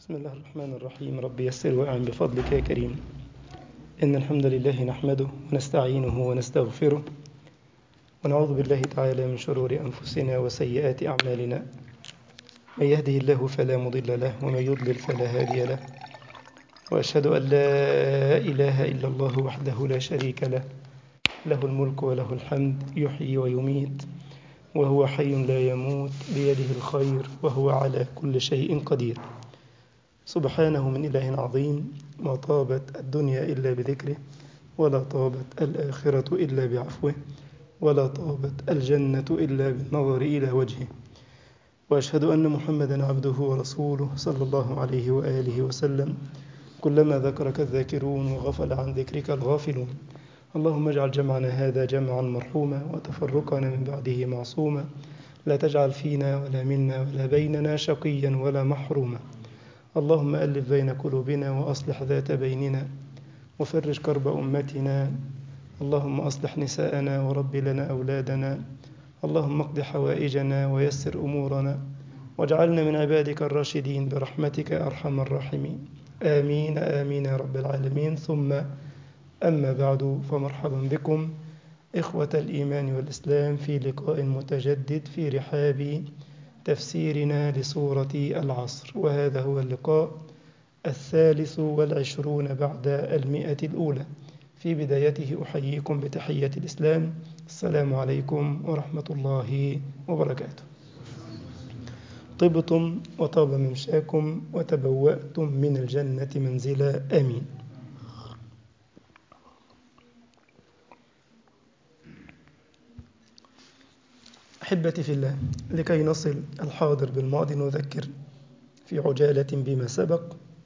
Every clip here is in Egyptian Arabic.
بسم الله الرحمن الرحيم رب يسر وأعن بفضلك يا كريم إن الحمد لله نحمده ونستعينه ونستغفره ونعوذ بالله تعالى من شرور أنفسنا وسيئات أعمالنا من يهده الله فلا مضل له ومن يضلل فلا هادي له وأشهد أن لا إله إلا الله وحده لا شريك له له الملك وله الحمد يحيي ويميت وهو حي لا يموت بيده الخير وهو على كل شيء قدير سبحانه من إله عظيم ما طابت الدنيا إلا بذكره ولا طابت الآخرة إلا بعفوه ولا طابت الجنة إلا بالنظر إلى وجهه وأشهد أن محمدا عبده ورسوله صلى الله عليه وآله وسلم كلما ذكرك الذاكرون وغفل عن ذكرك الغافلون اللهم اجعل جمعنا هذا جمعا مرحوما وتفرقنا من بعده معصوما لا تجعل فينا ولا منا ولا بيننا شقيا ولا محروما اللهم ألف بين قلوبنا وأصلح ذات بيننا وفرج كرب أمتنا اللهم أصلح نساءنا ورب لنا أولادنا اللهم اقض حوائجنا ويسر أمورنا واجعلنا من عبادك الراشدين برحمتك أرحم الراحمين آمين آمين يا رب العالمين ثم أما بعد فمرحبا بكم إخوة الإيمان والإسلام في لقاء متجدد في رحاب تفسيرنا لسورة العصر وهذا هو اللقاء الثالث والعشرون بعد المئة الأولى في بدايته أحييكم بتحية الإسلام السلام عليكم ورحمة الله وبركاته طبتم وطاب ممشاكم وتبوأتم من الجنة منزلا آمين أحبتي في الله لكي نصل الحاضر بالماضي نذكر في عجالة بما سبق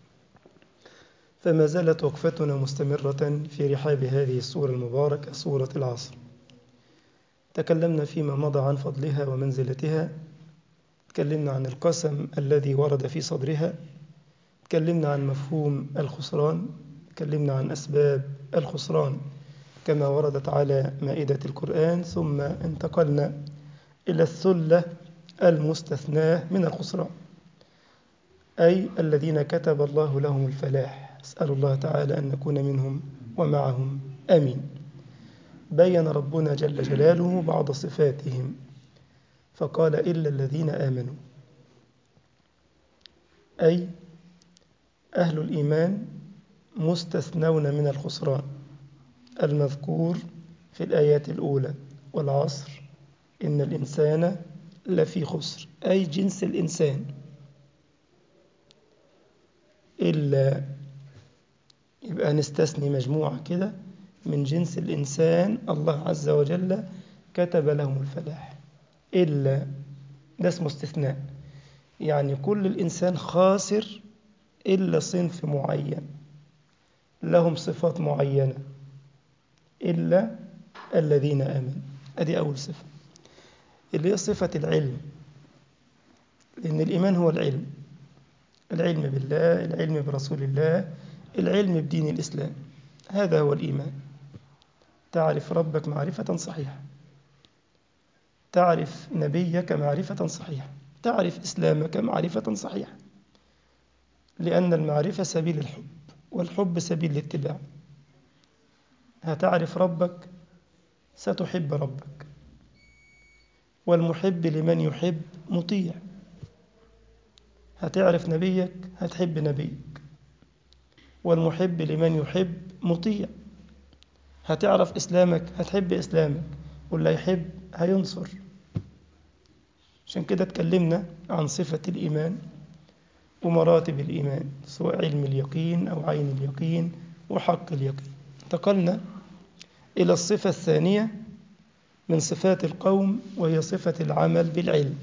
فما زالت وقفتنا مستمرة في رحاب هذه السورة المباركة سورة العصر تكلمنا فيما مضى عن فضلها ومنزلتها تكلمنا عن القسم الذي ورد في صدرها تكلمنا عن مفهوم الخسران تكلمنا عن أسباب الخسران كما وردت على مائدة القرآن ثم انتقلنا إلى الثلة المستثناة من الخسران أي الذين كتب الله لهم الفلاح أسأل الله تعالى أن نكون منهم ومعهم آمين بين ربنا جل جلاله بعض صفاتهم فقال إلا الذين آمنوا أي أهل الإيمان مستثنون من الخسران المذكور في الآيات الأولى والعصر إن الإنسان لفي خسر أي جنس الإنسان إلا يبقى نستثني مجموعة كده من جنس الإنسان الله عز وجل كتب لهم الفلاح إلا ده اسمه استثناء يعني كل الإنسان خاسر إلا صنف معين لهم صفات معينة إلا الذين آمنوا أدي أول صفة اللي هي صفة العلم لأن الإيمان هو العلم العلم بالله العلم برسول الله العلم بدين الإسلام هذا هو الإيمان تعرف ربك معرفة صحيحة تعرف نبيك معرفة صحيحة تعرف إسلامك معرفة صحيحة لأن المعرفة سبيل الحب والحب سبيل الاتباع هتعرف ربك ستحب ربك والمحب لمن يحب مطيع هتعرف نبيك هتحب نبيك والمحب لمن يحب مطيع هتعرف إسلامك هتحب إسلامك واللي يحب هينصر عشان كده اتكلمنا عن صفة الإيمان ومراتب الإيمان سواء علم اليقين أو عين اليقين وحق اليقين انتقلنا إلى الصفة الثانية من صفات القوم وهي صفة العمل بالعلم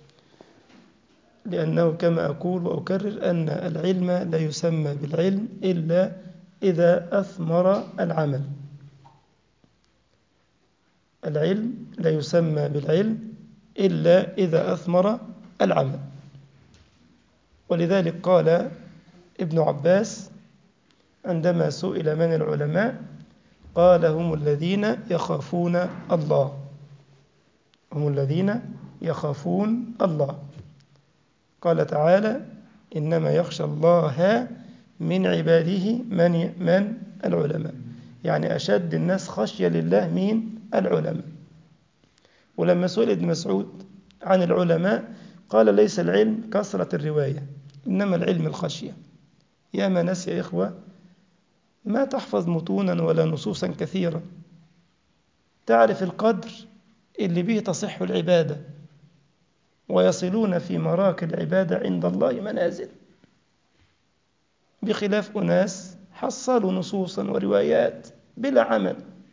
لأنه كما أقول وأكرر أن العلم لا يسمى بالعلم إلا إذا أثمر العمل العلم لا يسمى بالعلم إلا إذا أثمر العمل ولذلك قال ابن عباس عندما سئل من العلماء قال هم الذين يخافون الله هم الذين يخافون الله قال تعالى إنما يخشى الله من عباده من من العلماء يعني أشد الناس خشية لله مين العلماء ولما سئل ابن مسعود عن العلماء قال ليس العلم كثرة الرواية إنما العلم الخشية يا ما ناس يا إخوة ما تحفظ متونا ولا نصوصا كثيرة تعرف القدر اللي به تصح العبادة ويصلون في مراك العبادة عند الله منازل بخلاف أناس حصلوا نصوصا وروايات بلا عمل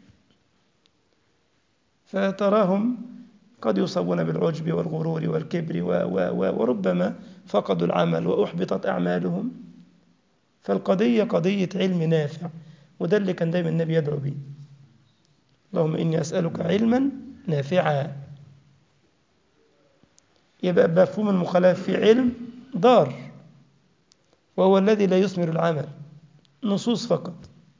فتراهم قد يصابون بالعجب والغرور والكبر و و و وربما فقدوا العمل وأحبطت أعمالهم فالقضية قضية علم نافع وده اللي كان دايما النبي يدعو به اللهم إني أسألك علما نافعا يبقى مفهوم المخالف في علم ضار وهو الذي لا يثمر العمل نصوص فقط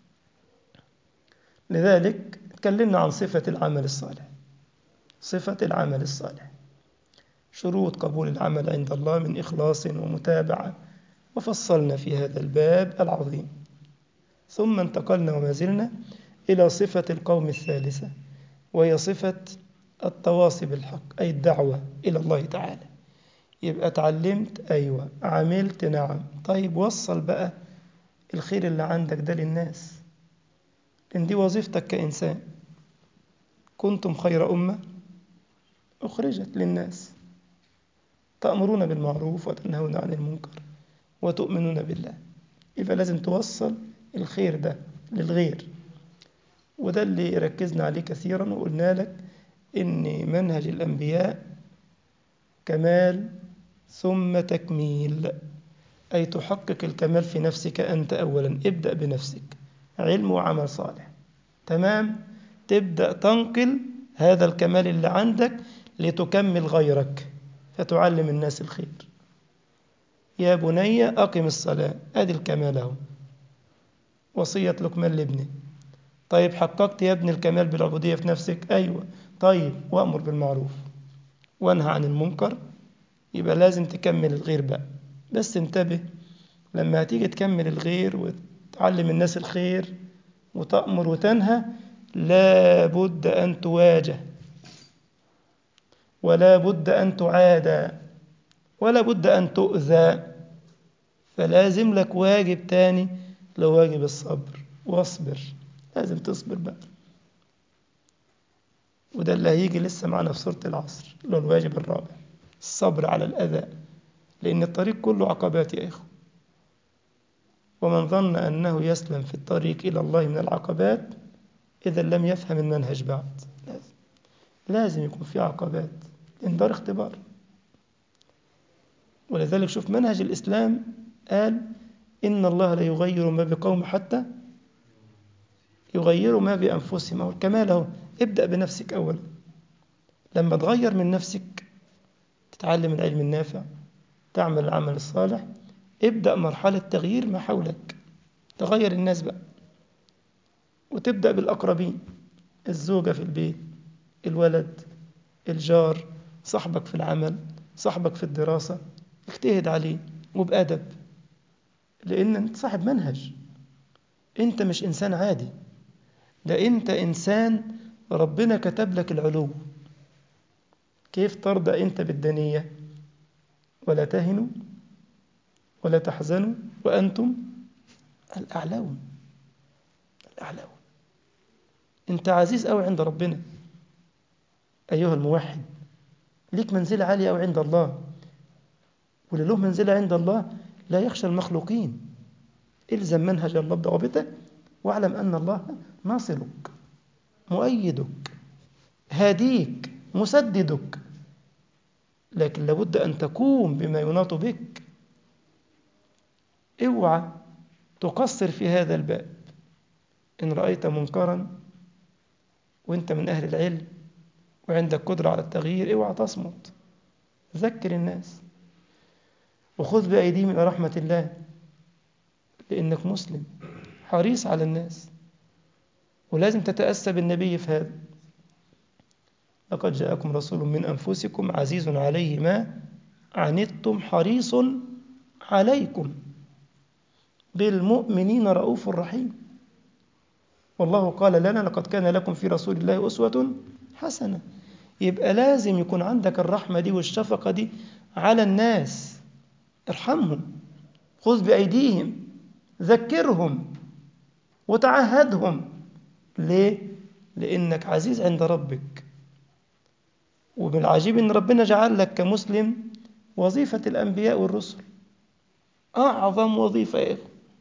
لذلك تكلمنا عن صفة العمل الصالح صفة العمل الصالح شروط قبول العمل عند الله من إخلاص ومتابعة وفصلنا في هذا الباب العظيم ثم انتقلنا وما زلنا إلى صفة القوم الثالثة وهي صفة التواصي بالحق أي الدعوة إلى الله تعالى يبقى اتعلمت أيوة عملت نعم طيب وصل بقى الخير اللي عندك ده للناس إن دي وظيفتك كإنسان كنتم خير أمة أخرجت للناس تأمرون بالمعروف وتنهون عن المنكر وتؤمنون بالله يبقى لازم توصل الخير ده للغير وده اللي ركزنا عليه كثيرا وقلنا لك إن منهج الأنبياء كمال ثم تكميل أي تحقق الكمال في نفسك أنت أولا ابدأ بنفسك علم وعمل صالح تمام تبدأ تنقل هذا الكمال اللي عندك لتكمل غيرك فتعلم الناس الخير يا بني أقم الصلاة أدي الكمال أهو وصية لقمان لابنه طيب حققت يا ابن الكمال بالعبودية في نفسك أيوة طيب وأمر بالمعروف وانهى عن المنكر يبقى لازم تكمل الغير بقى بس انتبه لما هتيجي تكمل الغير وتعلم الناس الخير وتأمر وتنهى لا بد أن تواجه ولا بد أن تعادى ولا بد أن تؤذى فلازم لك واجب تاني لو واجب الصبر واصبر لازم تصبر بقى وده اللي هيجي لسه معنا في سورة العصر اللي هو الواجب الرابع الصبر على الأذى لأن الطريق كله عقبات يا إخوة ومن ظن أنه يسلم في الطريق إلى الله من العقبات إذا لم يفهم المنهج بعد لازم لازم يكون في عقبات لأن دار اختبار ولذلك شوف منهج الإسلام قال إن الله لا يغير ما بقوم حتى يغيروا ما بأنفسهم أو الكمال أهو ابدأ بنفسك أولا لما تغير من نفسك تتعلم العلم النافع تعمل العمل الصالح ابدأ مرحلة تغيير ما حولك تغير الناس بقى وتبدأ بالأقربين الزوجة في البيت الولد الجار صاحبك في العمل صاحبك في الدراسة اجتهد عليه وبأدب لأن أنت صاحب منهج أنت مش إنسان عادي ده أنت إنسان ربنا كتب لك العلو كيف ترضى أنت بالدنية ولا تهنوا ولا تحزنوا وأنتم الأعلون الأعلون أنت عزيز أوي عند ربنا أيها الموحد ليك منزلة عالية أوي عند الله واللي له منزلة عند الله لا يخشى المخلوقين الزم منهج الله بضوابطه واعلم أن الله ناصرك مؤيدك هاديك مسددك لكن لابد أن تقوم بما يناط بك اوعى تقصر في هذا الباب إن رأيت منكرا وانت من أهل العلم وعندك قدرة على التغيير اوعى تصمت ذكر الناس وخذ بأيديهم إلى رحمة الله لأنك مسلم حريص على الناس ولازم تتأسى بالنبي في هذا لقد جاءكم رسول من أنفسكم عزيز عليه ما عنتم حريص عليكم بالمؤمنين رؤوف رحيم والله قال لنا لقد كان لكم في رسول الله أسوة حسنة يبقى لازم يكون عندك الرحمة دي والشفقة دي على الناس ارحمهم خذ بأيديهم ذكرهم وتعهدهم ليه؟ لأنك عزيز عند ربك ومن العجيب أن ربنا جعل لك كمسلم وظيفة الأنبياء والرسل أعظم وظيفة إيه؟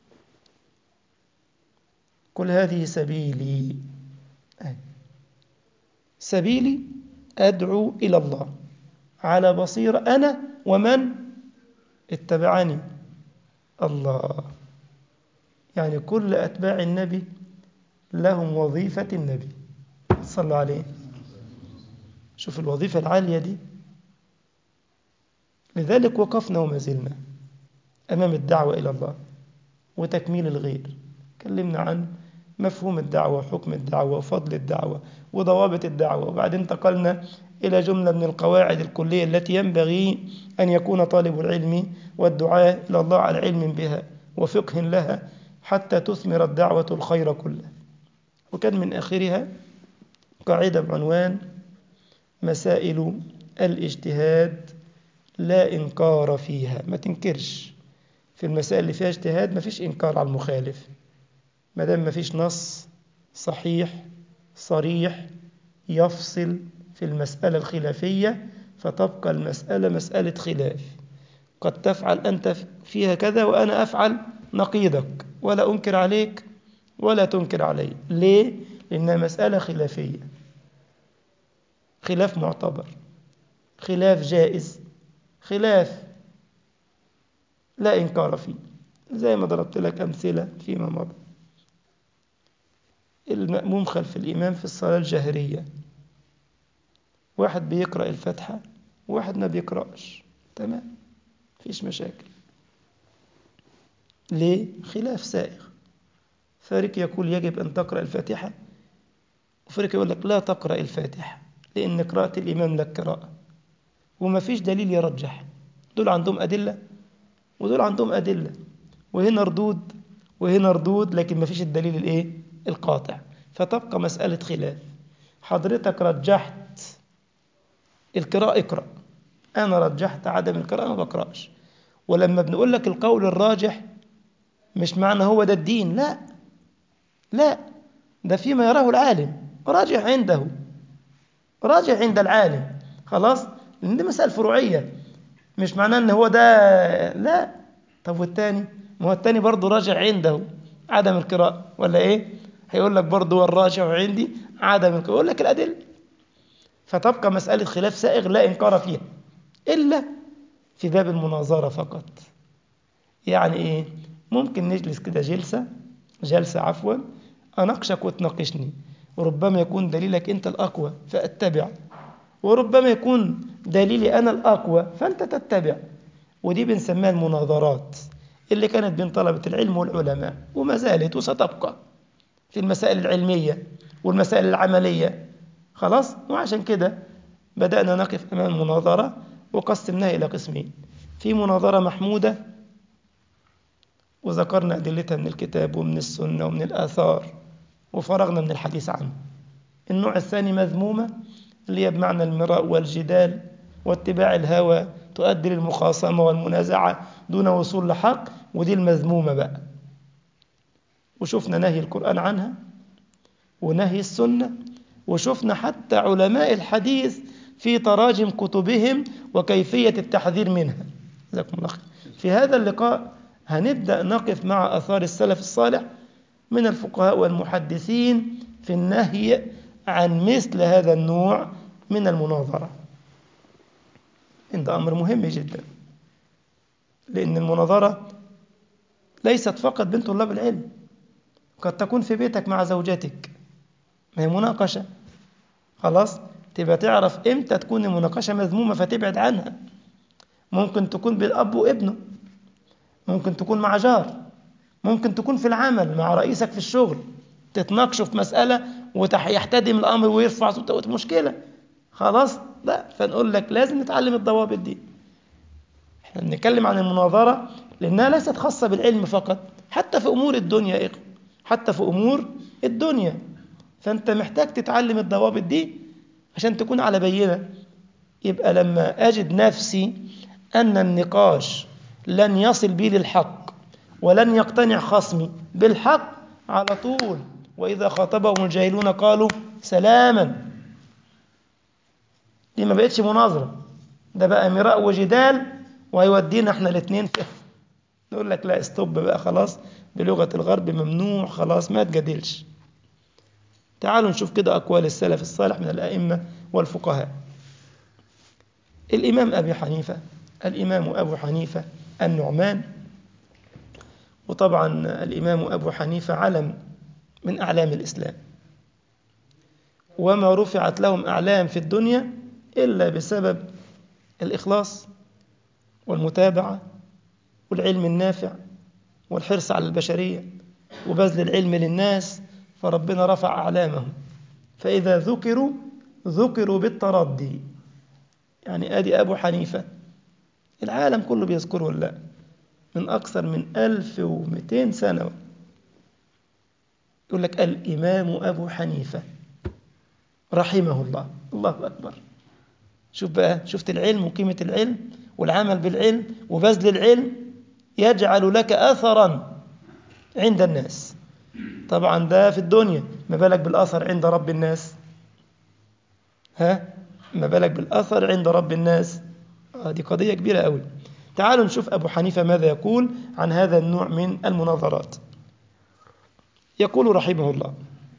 قل هذه سبيلي سبيلي أدعو إلى الله على بصيرة أنا ومن اتبعني الله يعني كل أتباع النبي لهم وظيفة النبي صلى عليه شوف الوظيفة العالية دي لذلك وقفنا وما زلنا أمام الدعوة إلى الله وتكميل الغير كلمنا عن مفهوم الدعوة وحكم الدعوة وفضل الدعوة وضوابط الدعوة وبعدين انتقلنا إلى جملة من القواعد الكلية التي ينبغي أن يكون طالب العلم والدعاء إلى الله على علم بها وفقه لها حتى تثمر الدعوة الخير كله وكان من آخرها قاعدة بعنوان مسائل الاجتهاد لا إنكار فيها ما تنكرش في المسائل اللي فيها اجتهاد ما فيش إنكار على المخالف ما دام ما فيش نص صحيح صريح يفصل في المسألة الخلافية فتبقى المسألة مسألة خلاف قد تفعل أنت فيها كذا وأنا أفعل نقيضك ولا أنكر عليك ولا تنكر علي ليه؟ لأنها مسألة خلافية خلاف معتبر خلاف جائز خلاف لا إنكار فيه زي ما ضربت لك أمثلة فيما مضى المأموم خلف الإمام في الصلاة الجهرية واحد بيقرأ الفاتحة وواحد ما بيقرأش تمام فيش مشاكل ليه؟ خلاف سائغ فريق يقول يجب أن تقرأ الفاتحة وفريق يقول لك لا تقرأ الفاتحة لأن قراءة الإمام لك قراءة وما فيش دليل يرجح دول عندهم أدلة ودول عندهم أدلة وهنا ردود وهنا ردود لكن ما فيش الدليل الإيه؟ القاطع فتبقى مسألة خلاف حضرتك رجحت القراءة اقرأ أنا رجحت عدم القراءة ما بقرأش ولما بنقول لك القول الراجح مش معنى هو ده الدين لا لا ده فيما يراه العالم راجح عنده راجح عند العالم خلاص لأن دي مسألة فروعية مش معناه ان هو ده لا طب والتاني ما هو التاني برضه راجع عنده عدم القراءة ولا ايه هيقول لك برضه هو الراجع عندي عدم القراءة يقول لك الأدلة فتبقى مسألة خلاف سائغ لا إنكار فيها إلا في باب المناظرة فقط يعني إيه ممكن نجلس كده جلسة جلسة عفوا أناقشك وتناقشني وربما يكون دليلك أنت الأقوى فأتبع وربما يكون دليلي أنا الأقوى فأنت تتبع ودي بنسميها المناظرات اللي كانت بين طلبة العلم والعلماء وما زالت وستبقى في المسائل العلمية والمسائل العملية خلاص وعشان كده بدأنا نقف أمام المناظرة وقسمناها إلى قسمين في مناظرة محمودة وذكرنا أدلتها من الكتاب ومن السنة ومن الآثار وفرغنا من الحديث عنه النوع الثاني مذمومة اللي هي بمعنى المراء والجدال واتباع الهوى تؤدي للمخاصمة والمنازعة دون وصول لحق ودي المذمومة بقى وشفنا نهي القرآن عنها ونهي السنة وشفنا حتى علماء الحديث في تراجم كتبهم وكيفية التحذير منها جزاكم الله خير في هذا اللقاء هنبدأ نقف مع أثار السلف الصالح من الفقهاء والمحدثين في النهي عن مثل هذا النوع من المناظرة ده أمر مهم جدا لأن المناظرة ليست فقط بين طلاب العلم قد تكون في بيتك مع زوجتك ما هي مناقشة خلاص تبقى تعرف امتى تكون المناقشة مذمومة فتبعد عنها ممكن تكون بالأب وابنه ممكن تكون مع جار ممكن تكون في العمل مع رئيسك في الشغل تتناقشوا في مسألة ويحتدم الأمر ويرفع صوته مشكلة خلاص لا فنقول لك لازم نتعلم الضوابط دي احنا بنتكلم عن المناظرة لأنها ليست خاصة بالعلم فقط حتى في أمور الدنيا يا إخوة حتى في أمور الدنيا فأنت محتاج تتعلم الضوابط دي عشان تكون على بينة يبقى لما أجد نفسي أن النقاش لن يصل بي للحق ولن يقتنع خصمي بالحق على طول وإذا خاطبهم الجاهلون قالوا سلاما دي ما بقتش مناظرة ده بقى مراء وجدال وهيودينا احنا الاثنين في نقول لك لا استوب بقى خلاص بلغة الغرب ممنوع خلاص ما تجادلش تعالوا نشوف كده أقوال السلف الصالح من الأئمة والفقهاء الإمام أبي حنيفة الإمام أبو حنيفة النعمان وطبعا الإمام أبو حنيفة علم من أعلام الإسلام وما رفعت لهم أعلام في الدنيا إلا بسبب الإخلاص والمتابعة والعلم النافع والحرص على البشرية وبذل العلم للناس فربنا رفع أعلامهم فإذا ذكروا ذكروا بالتردي يعني آدي أبو حنيفة العالم كله بيذكره لا من أكثر من ألف ومئتين سنة يقول لك الإمام أبو حنيفة رحمه الله الله أكبر شوف بقى شفت العلم وقيمة العلم والعمل بالعلم وبذل العلم يجعل لك أثرا عند الناس طبعا ده في الدنيا ما بالك بالأثر عند رب الناس ها ما بالك بالأثر عند رب الناس آه دي قضية كبيرة قوي تعالوا نشوف أبو حنيفة ماذا يقول عن هذا النوع من المناظرات يقول رحمه الله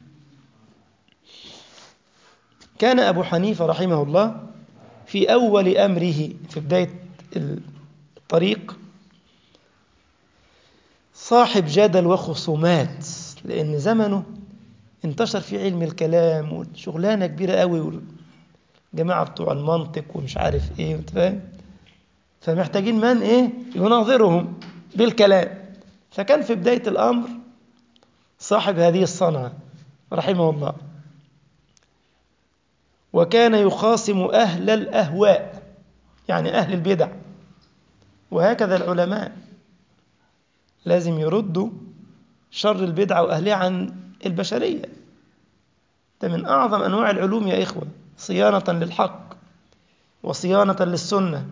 كان أبو حنيفة رحمه الله في أول أمره في بداية الطريق صاحب جدل وخصومات لأن زمنه انتشر في علم الكلام وشغلانة كبيرة قوي والجماعة بتوع المنطق ومش عارف ايه انت فاهم فمحتاجين من ايه يناظرهم بالكلام فكان في بداية الأمر صاحب هذه الصنعة رحمه الله وكان يخاصم أهل الأهواء يعني أهل البدع وهكذا العلماء لازم يردوا شر البدع وأهلها عن البشرية ده من أعظم أنواع العلوم يا إخوة صيانة للحق وصيانة للسنة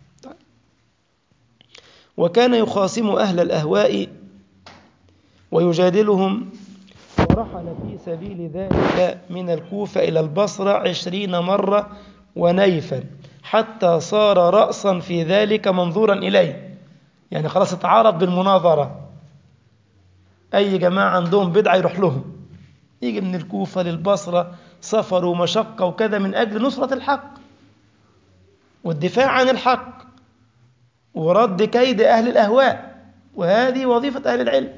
وكان يخاصم أهل الأهواء ويجادلهم ورحل في سبيل ذلك من الكوفة إلى البصرة عشرين مرة ونيفا حتى صار رأسا في ذلك منظورا إليه يعني خلاص اتعارف بالمناظرة أي جماعة عندهم بدعة يروح لهم يجي من الكوفة للبصرة سفر ومشقة وكذا من أجل نصرة الحق والدفاع عن الحق ورد كيد أهل الأهواء وهذه وظيفة أهل العلم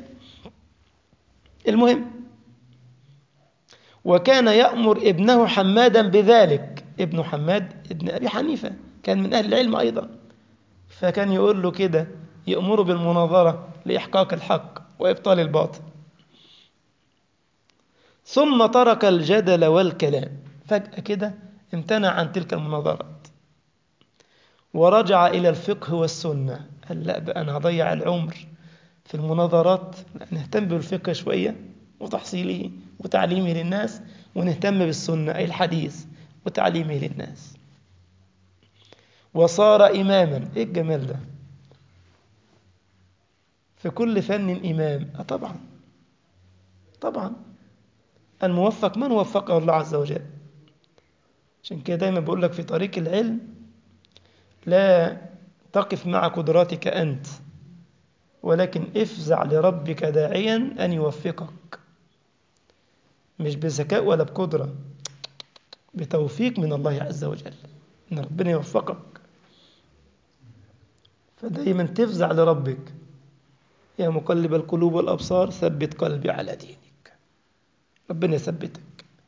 المهم وكان يأمر ابنه حمادا بذلك ابن حماد ابن أبي حنيفة كان من أهل العلم أيضا فكان يقول له كده يأمره بالمناظرة لإحقاق الحق وإبطال الباطل ثم ترك الجدل والكلام فجأة كده امتنع عن تلك المناظرات ورجع إلى الفقه والسنة قال لا بقى أنا هضيع العمر في المناظرات نهتم بالفقه شوية وتحصيله وتعليمه للناس ونهتم بالسنة أي الحديث وتعليمه للناس وصار إماما إيه الجمال ده في كل فن إمام أه طبعا طبعا الموفق من وفقه الله عز وجل عشان كده دايما بقول لك في طريق العلم لا تقف مع قدراتك أنت ولكن افزع لربك داعيا أن يوفقك مش بذكاء ولا بقدرة بتوفيق من الله عز وجل إن ربنا يوفقك فدايما تفزع لربك يا مقلب القلوب والأبصار ثبت قلبي على دينك ربنا يثبتك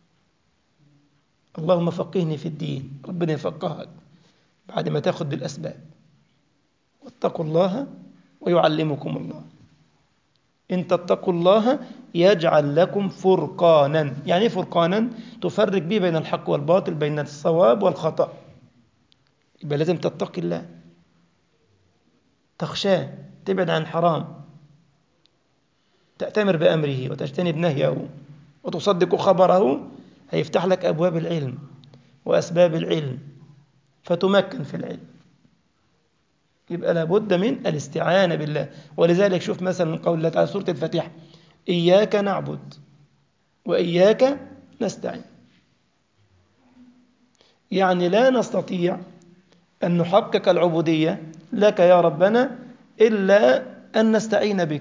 اللهم فقهني في الدين ربنا يفقهك بعد ما تاخذ بالأسباب واتقوا الله ويعلمكم الله إن تتقوا الله يجعل لكم فرقانا يعني ايه فرقانا تفرق به بين الحق والباطل بين الصواب والخطأ يبقى لازم تتقي الله تخشاه تبعد عن حرام تأتمر بأمره وتجتنب نهيه وتصدق خبره هيفتح لك أبواب العلم وأسباب العلم فتمكن في العلم يبقى لابد من الاستعانة بالله ولذلك شوف مثلا قول الله تعالى سورة الفاتحة إياك نعبد وإياك نستعين يعني لا نستطيع أن نحقق العبودية لك يا ربنا إلا أن نستعين بك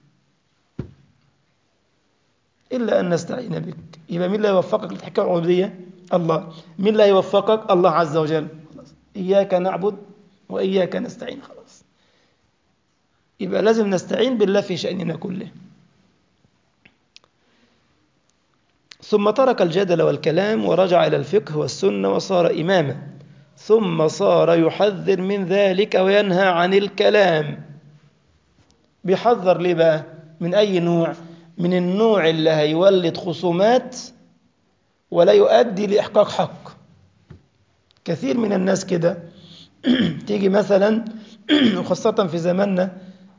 إلا أن نستعين بك يبقى مين لا يوفقك لتحقيق العبودية الله مين لا يوفقك الله عز وجل إياك نعبد وإياك نستعين خلاص يبقى لازم نستعين بالله في شأننا كله ثم ترك الجدل والكلام ورجع إلى الفقه والسنة وصار إماما ثم صار يحذر من ذلك وينهى عن الكلام بيحذر ليه بقى من أي نوع من النوع اللي هيولد خصومات ولا يؤدي لإحقاق حق كثير من الناس كده تيجي مثلا وخاصة في زماننا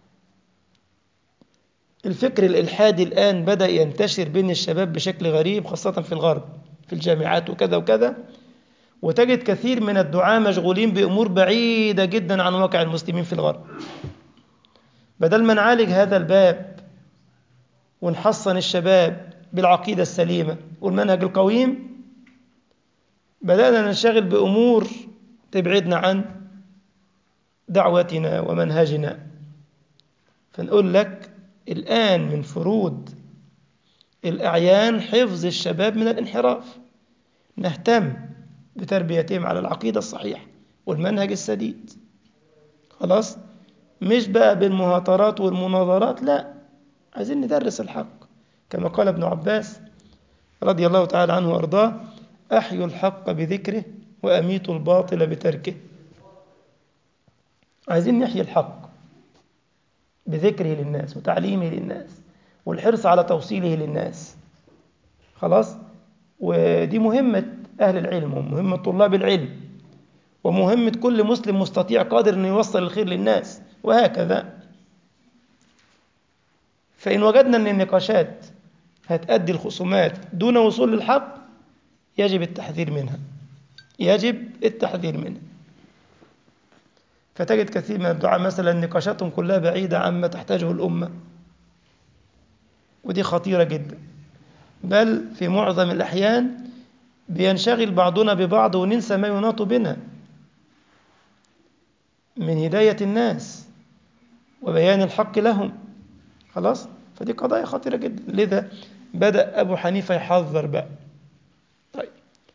الفكر الإلحادي الآن بدأ ينتشر بين الشباب بشكل غريب خاصة في الغرب في الجامعات وكذا وكذا وتجد كثير من الدعاة مشغولين بأمور بعيدة جدا عن واقع المسلمين في الغرب بدل ما نعالج هذا الباب ونحصن الشباب بالعقيدة السليمة والمنهج القويم بدأنا ننشغل بأمور تبعدنا عن دعوتنا ومنهجنا فنقول لك الآن من فروض الأعيان حفظ الشباب من الانحراف نهتم بتربيتهم على العقيدة الصحيحة والمنهج السديد خلاص مش بقى بالمهاترات والمناظرات لا عايزين ندرس الحق كما قال ابن عباس رضي الله تعالى عنه وارضاه أحيوا الحق بذكره وأميتوا الباطل بتركه عايزين نحيي الحق بذكره للناس وتعليمه للناس والحرص على توصيله للناس خلاص ودي مهمة أهل العلم ومهمة طلاب العلم ومهمة كل مسلم مستطيع قادر أن يوصل الخير للناس وهكذا فإن وجدنا أن النقاشات هتأدي الخصومات دون وصول للحق يجب التحذير منها يجب التحذير منها فتجد كثير من الدعاء مثلا نقاشاتهم كلها بعيدة عما تحتاجه الأمة ودي خطيرة جدا بل في معظم الأحيان بينشغل بعضنا ببعض وننسى ما يناط بنا من هداية الناس وبيان الحق لهم خلاص فدي قضايا خطيرة جدا لذا بدأ أبو حنيفة يحذر بقى طيب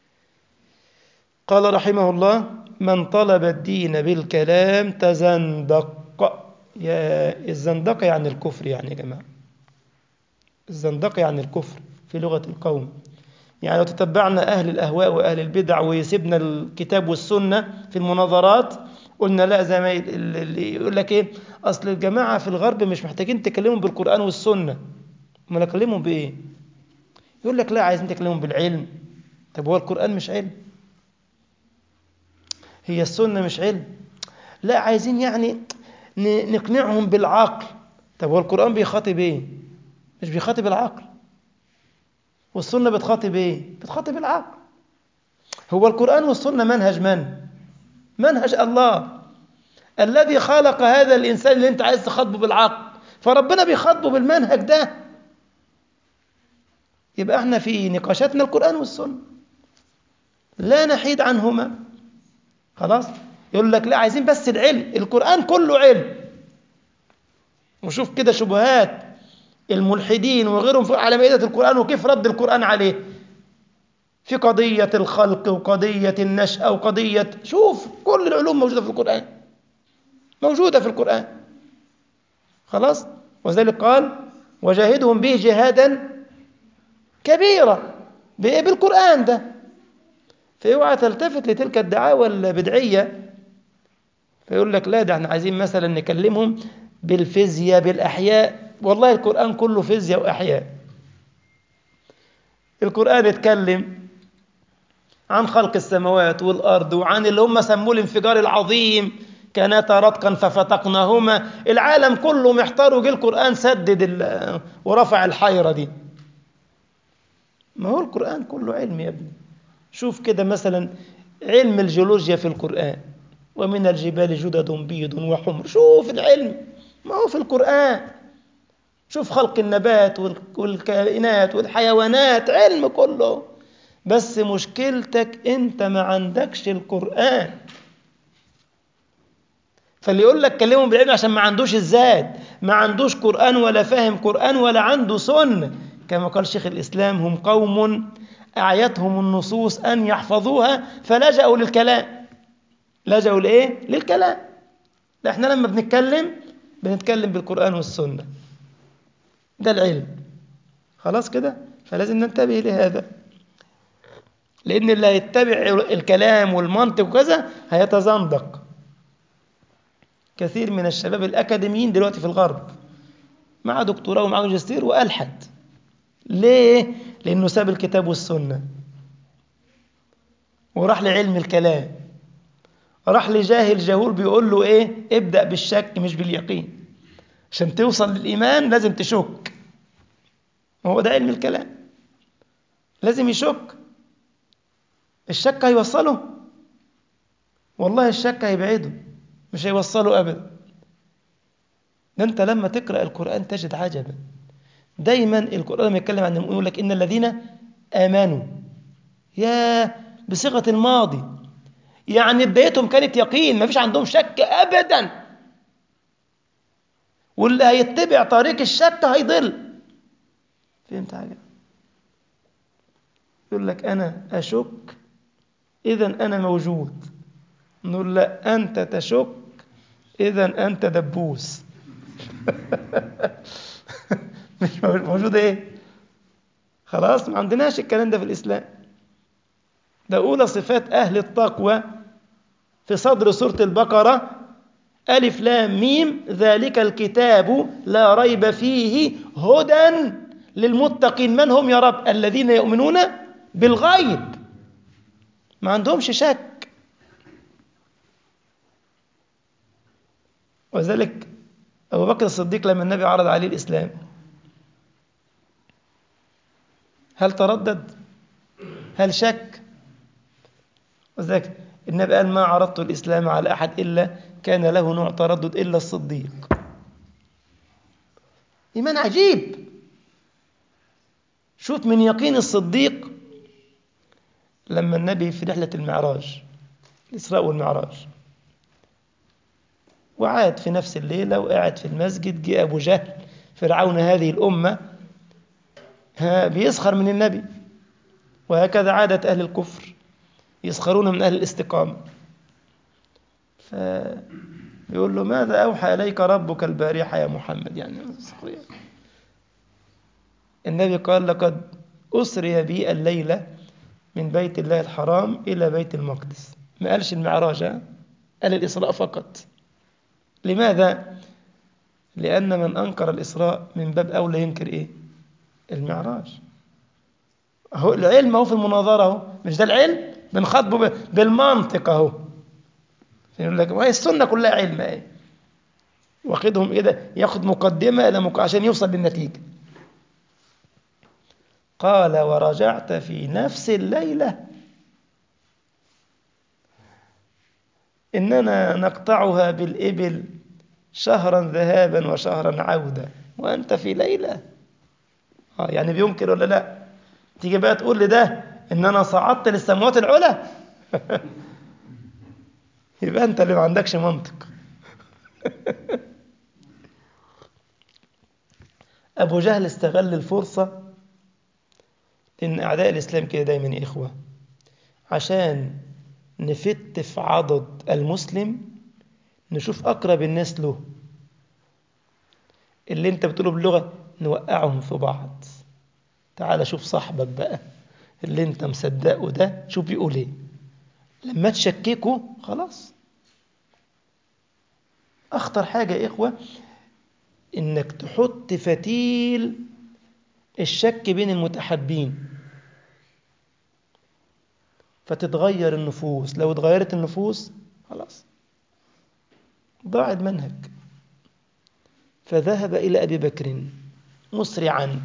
قال رحمه الله من طلب الدين بالكلام تزندق يا الزندقة يعني الكفر يعني يا جماعة الزندقة يعني الكفر في لغة القوم يعني لو تتبعنا أهل الأهواء وأهل البدع ويسيبنا الكتاب والسنة في المناظرات قلنا لا زي ما اللي يقول لك إيه أصل الجماعة في الغرب مش محتاجين تكلمهم بالقرآن والسنة ما نكلمهم بإيه يقول لك لا عايزين تكلمهم بالعلم طب هو القرآن مش علم هي السنة مش علم لا عايزين يعني نقنعهم بالعقل طب هو القرآن بيخاطب ايه مش بيخاطب العقل والسنة بتخاطب ايه بتخاطب العقل هو القرآن والسنة منهج من منهج الله الذي خلق هذا الإنسان اللي انت عايز تخاطبه بالعقل فربنا بيخاطبه بالمنهج ده يبقى احنا في نقاشاتنا القرآن والسنة لا نحيد عنهما خلاص يقول لك لا عايزين بس العلم القرآن كله علم وشوف كده شبهات الملحدين وغيرهم على مائدة القرآن وكيف رد القرآن عليه في قضية الخلق وقضية النشأة وقضية شوف كل العلوم موجودة في القرآن موجودة في القرآن خلاص وذلك قال وجاهدهم به جهادا كبيرا بالقرآن ده فاوعى تلتفت لتلك الدعاوى البدعية فيقول لك لا ده احنا عايزين مثلا نكلمهم بالفيزياء بالأحياء والله القرآن كله فيزياء وأحياء القرآن اتكلم عن خلق السماوات والأرض وعن اللي هم سموه الانفجار العظيم كانتا رتقا ففتقناهما العالم كله محتار وجه القرآن سدد ال- ورفع الحيرة دي ما هو القرآن كله علم يا ابني شوف كده مثلا علم الجيولوجيا في القرآن ومن الجبال جدد بيض وحمر شوف العلم ما هو في القرآن شوف خلق النبات وال- والكائنات والحيوانات علم كله بس مشكلتك انت ما عندكش القرآن فاللي يقول لك كلمه بالعلم عشان ما عندوش الزاد ما عندوش قرآن ولا فاهم قرآن ولا عنده سنة كما قال شيخ الإسلام هم قوم أعيتهم النصوص أن يحفظوها فلجأوا للكلام لجأوا لإيه؟ للكلام لا احنا لما بنتكلم بنتكلم بالقرآن والسنة ده العلم خلاص كده فلازم ننتبه لهذا لأن اللي هيتبع الكلام والمنطق وكذا هيتزندق كثير من الشباب الأكاديميين دلوقتي في الغرب مع دكتوراه ومع ماجستير وألحد ليه؟ لأنه ساب الكتاب والسنة وراح لعلم الكلام راح لجاهل جهول بيقول له إيه؟ ابدأ بالشك مش باليقين عشان توصل للإيمان لازم تشك هو ده علم الكلام لازم يشك الشك هيوصله والله الشك هيبعده مش هيوصله أبدا ده أنت لما تقرأ القرآن تجد عجبا دايما القرآن لما يتكلم عن يقول لك إن الذين آمنوا يا بصيغة الماضي يعني بدايتهم كانت يقين ما فيش عندهم شك أبدا واللي هيتبع طريق الشك هيضل فهمت حاجة يقول لك أنا أشك إذا أنا موجود نقول لا أنت تشك إذا أنت دبوس مش موجود إيه خلاص ما عندناش الكلام ده في الإسلام ده أولى صفات أهل التقوى في صدر سورة البقرة ألف لام ميم ذلك الكتاب لا ريب فيه هدى للمتقين من هم يا رب الذين يؤمنون بالغيب ما عندهمش شك وذلك أبو بكر الصديق لما النبي عرض عليه الإسلام هل تردد هل شك وذلك النبي قال ما عرضت الإسلام على أحد إلا كان له نوع تردد إلا الصديق إيمان عجيب شوف من يقين الصديق لما النبي في رحلة المعراج الإسراء والمعراج وعاد في نفس الليلة وقعد في المسجد جاء أبو جهل فرعون هذه الأمة ها بيسخر من النبي وهكذا عادة أهل الكفر يسخرون من أهل الاستقامة فيقول له ماذا أوحى إليك ربك البارحة يا محمد يعني سخرية النبي قال لقد أسري بي الليلة من بيت الله الحرام إلى بيت المقدس ما قالش المعراج قال الإسراء فقط لماذا؟ لأن من أنكر الإسراء من باب أولى ينكر إيه؟ المعراج هو العلم هو في المناظرة هو مش ده العلم بنخاطبه بالمنطق اهو يقول لك ما هي السنة كلها علم اهي واخدهم كده ياخد مقدمة إلى مق... عشان يوصل للنتيجة قال ورجعت في نفس الليلة إننا نقطعها بالإبل شهرا ذهابا وشهرا عودة وأنت في ليلة آه يعني بينكر ولا لا تيجي بقى تقول لي ده إن أنا صعدت للسماوات العلى يبقى أنت اللي ما عندكش منطق أبو جهل استغل الفرصة إن أعداء الإسلام كده دايما يا إخوة عشان نفت في عضد المسلم نشوف أقرب الناس له اللي أنت بتقوله باللغة نوقعهم في بعض تعال شوف صاحبك بقى اللي أنت مصدقه ده شوف بيقول إيه لما تشككه خلاص أخطر حاجة يا إخوة إنك تحط فتيل الشك بين المتحابين فتتغير النفوس لو اتغيرت النفوس خلاص ضاع المنهج فذهب إلى أبي بكر مسرعا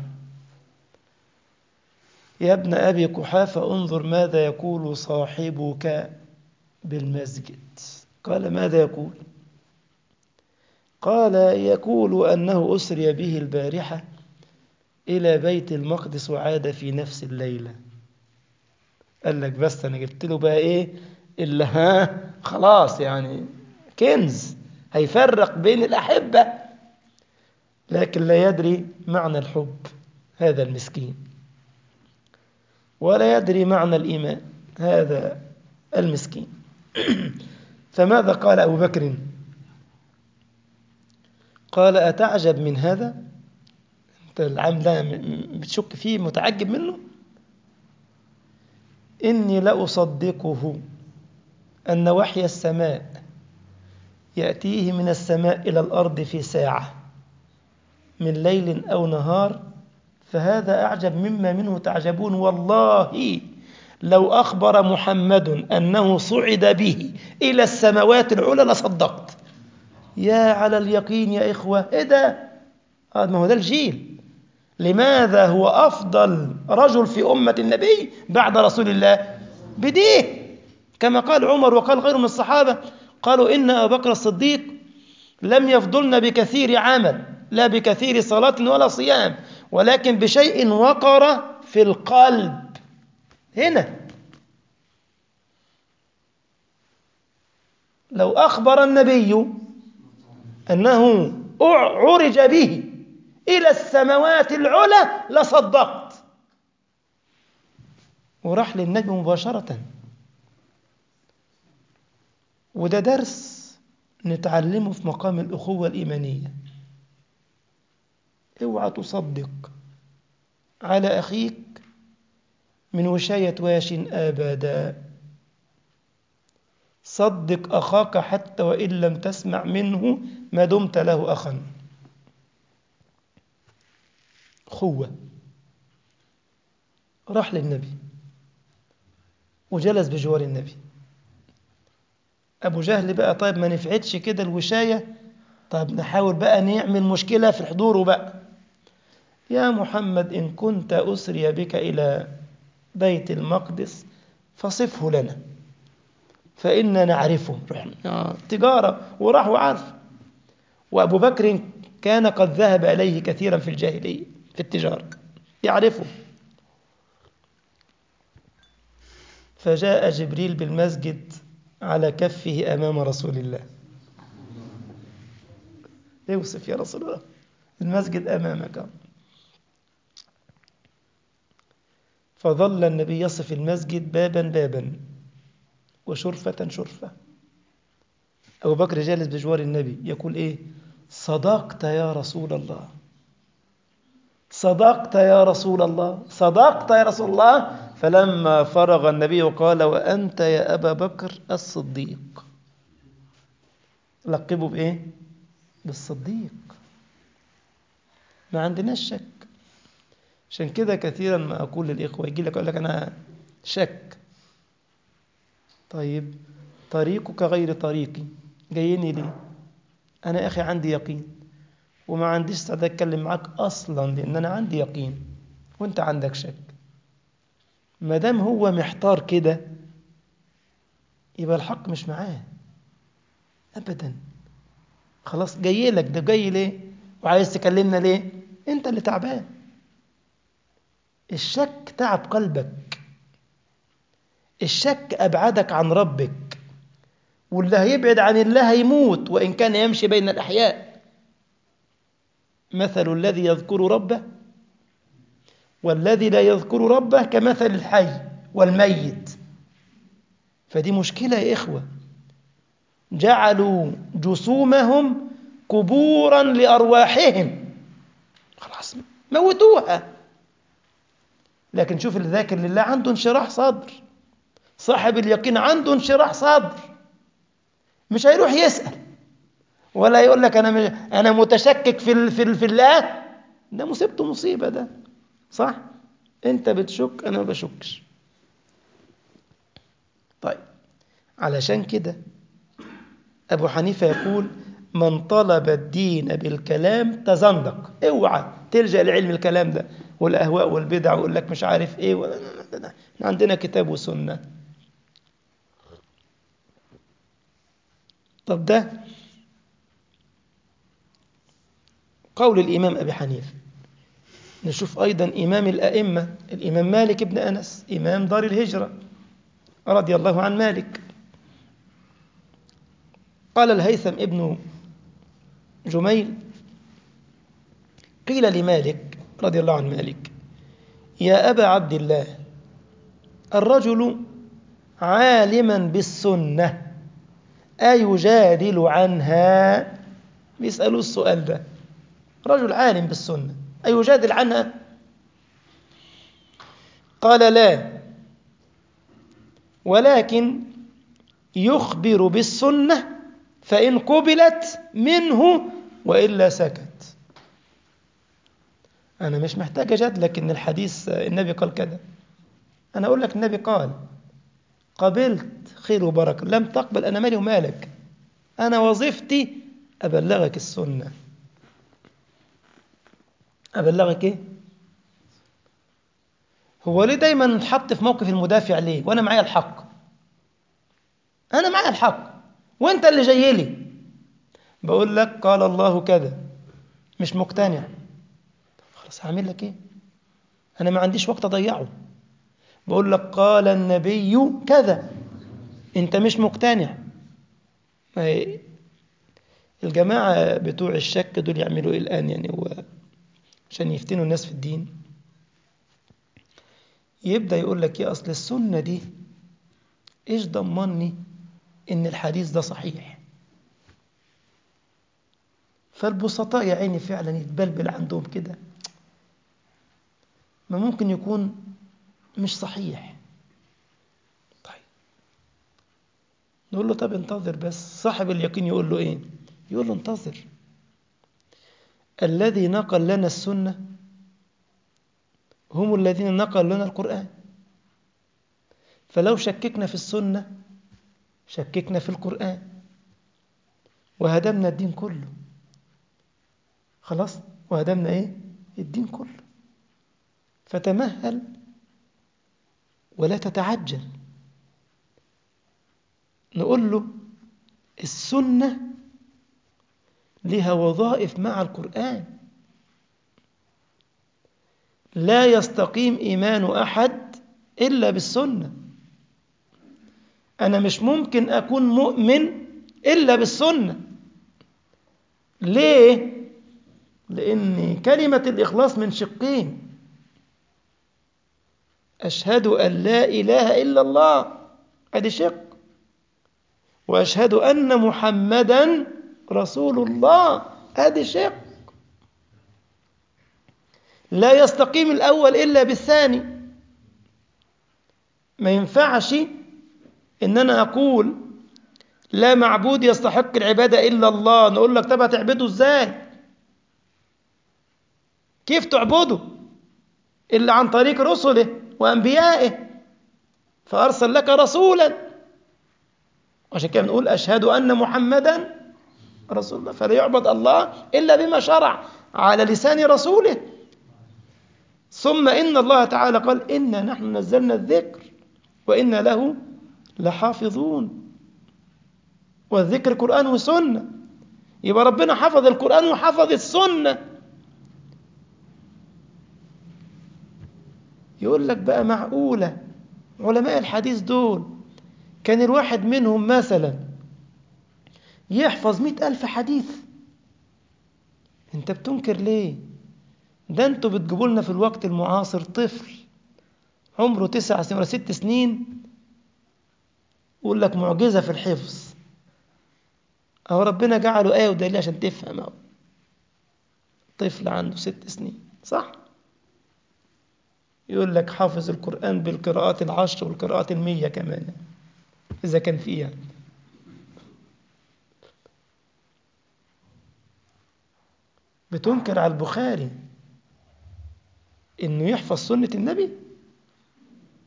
يا ابن أبي قحافة انظر ماذا يقول صاحبك بالمسجد قال ماذا يقول قال يقول أنه أسري به البارحة إلى بيت المقدس وعاد في نفس الليلة قال لك بس أنا جبت له بقى إيه اللي ها خلاص يعني كنز هيفرق بين الأحبة لكن لا يدري معنى الحب هذا المسكين ولا يدري معنى الإيمان هذا المسكين فماذا قال أبو بكر قال أتعجب من هذا أنت العام ده بتشك فيه متعجب منه إني لأصدقه أن وحي السماء يأتيه من السماء إلى الأرض في ساعة من ليل أو نهار فهذا أعجب مما منه تعجبون والله لو أخبر محمد أنه صعد به إلى السماوات العلى لصدقت يا على اليقين يا إخوة إيه ده آه ما هو ده الجيل لماذا هو أفضل رجل في أمة النبي بعد رسول الله بديه كما قال عمر وقال غيره من الصحابة قالوا إن أبا بكر الصديق لم يفضلنا بكثير عمل لا بكثير صلاة ولا صيام ولكن بشيء وقر في القلب هنا لو أخبر النبي أنه عرج به إلى السماوات العلى لصدقت وراح للنبي مباشرة وده درس نتعلمه في مقام الأخوة الإيمانية اوعى تصدق على أخيك من وشاية واش أبدا صدق أخاك حتى وإن لم تسمع منه ما دمت له أخا أخوة راح للنبي وجلس بجوار النبي أبو جهل بقى طيب ما نفعتش كده الوشاية طيب نحاول بقى نعمل مشكلة في حضوره بقى يا محمد إن كنت أسري بك إلى بيت المقدس فصفه لنا فإنا نعرفه آه تجارة وراح وعارف وأبو بكر كان قد ذهب إليه كثيرا في الجاهلية في التجارة يعرفه فجاء جبريل بالمسجد على كفه أمام رسول الله يوسف يا رسول الله المسجد أمامك فظل النبي يصف المسجد بابا بابا وشرفة شرفة أبو بكر جالس بجوار النبي يقول إيه صدقت يا رسول الله صدقت يا رسول الله صدقت يا رسول الله فلما فرغ النبي قال وأنت يا أبا بكر الصديق لقبه بإيه بالصديق ما عندناش شك عشان كده كثيرا ما أقول للإخوة يجي لك يقول لك أنا شك طيب طريقك غير طريقي جايني ليه أنا يا أخي عندي يقين وما عنديش استعداد أتكلم معاك أصلا لأن أنا عندي يقين وأنت عندك شك ما دام هو محتار كده يبقى الحق مش معاه أبدا خلاص جاي لك ده جاي ليه وعايز تكلمنا ليه أنت اللي تعبان الشك تعب قلبك الشك أبعدك عن ربك واللي هيبعد عن الله هيموت وإن كان يمشي بين الأحياء مثل الذي يذكر ربه والذي لا يذكر ربه كمثل الحي والميت فدي مشكلة يا إخوة جعلوا جسومهم قبورا لأرواحهم خلاص موتوها لكن شوف الذاكر لله عنده انشراح صدر صاحب اليقين عنده انشراح صدر مش هيروح يسأل ولا يقول لك أنا أنا متشكك في في في الله ده مصيبته مصيبة ده صح أنت بتشك أنا ما بشكش طيب علشان كده أبو حنيفة يقول من طلب الدين بالكلام تزندق اوعى تلجأ لعلم الكلام ده والأهواء والبدع ويقول لك مش عارف ايه و... عندنا كتاب وسنة طب ده قول الإمام أبي حنيفة نشوف أيضا إمام الأئمة الإمام مالك بن أنس إمام دار الهجرة رضي الله عن مالك قال الهيثم ابن جميل قيل لمالك رضي الله عن مالك يا أبا عبد الله الرجل عالما بالسنة أيجادل عنها بيسألوا السؤال ده رجل عالم بالسنة أيجادل عنها قال لا ولكن يخبر بالسنة فإن قبلت منه وإلا سكت أنا مش محتاج أجادلك إن الحديث النبي قال كذا أنا أقول لك النبي قال قبلت خير وبركة لم تقبل أنا مالي ومالك أنا وظيفتي أبلغك السنة أبلغك إيه؟ هو ليه دايما نتحط في موقف المدافع ليه؟ وأنا معايا الحق أنا معايا الحق وأنت اللي جاي لي بقول لك قال الله كذا مش مقتنع خلاص هعمل لك إيه؟ أنا ما عنديش وقت أضيعه بقول لك قال النبي كذا أنت مش مقتنع الجماعة بتوع الشك دول يعملوا إيه الآن يعني هو عشان يفتنوا الناس في الدين يبدأ يقول لك يا أصل السنة دي إيش ضمني إن الحديث ده صحيح فالبسطاء يا عيني فعلا يتبلبل عندهم كده ما ممكن يكون مش صحيح طيب نقول له طب انتظر بس صاحب اليقين يقول له ايه يقول له انتظر الذي نقل لنا السنة هم الذين نقل لنا القرآن فلو شككنا في السنة شككنا في القرآن وهدمنا الدين كله خلاص وهدمنا ايه الدين كله فتمهل ولا تتعجل نقول له السنة لها وظائف مع القرآن لا يستقيم إيمان أحد إلا بالسنة أنا مش ممكن أكون مؤمن إلا بالسنة ليه؟ لأن كلمة الإخلاص من شقين أشهد أن لا إله إلا الله هذه شق وأشهد أن محمدا رسول الله هذه شق لا يستقيم الأول إلا بالثاني ما ينفعش إن أنا أقول لا معبود يستحق العبادة إلا الله نقول لك طب هتعبده إزاي كيف تعبده إلا عن طريق رسله وأنبيائه فأرسل لك رسولا عشان كده بنقول أشهد أن محمدا رسول الله فلا يعبد الله إلا بما شرع على لسان رسوله ثم إن الله تعالى قال إنا نحن نزلنا الذكر وإنا له لحافظون والذكر قرآن وسنة يبقى ربنا حفظ القرآن وحفظ السنة يقول لك بقى معقولة علماء الحديث دول كان الواحد منهم مثلا يحفظ مئة ألف حديث انت بتنكر ليه ده انتوا بتجيبوا لنا في الوقت المعاصر طفل عمره تسع سنين ولا ست سنين يقول لك معجزة في الحفظ أهو ربنا جعله آية ودليل عشان تفهم أهو طفل عنده ست سنين صح يقول لك حافظ القرآن بالقراءات العشر والقراءات المية كمان إذا كان فيها بتنكر على البخاري إنه يحفظ سنة النبي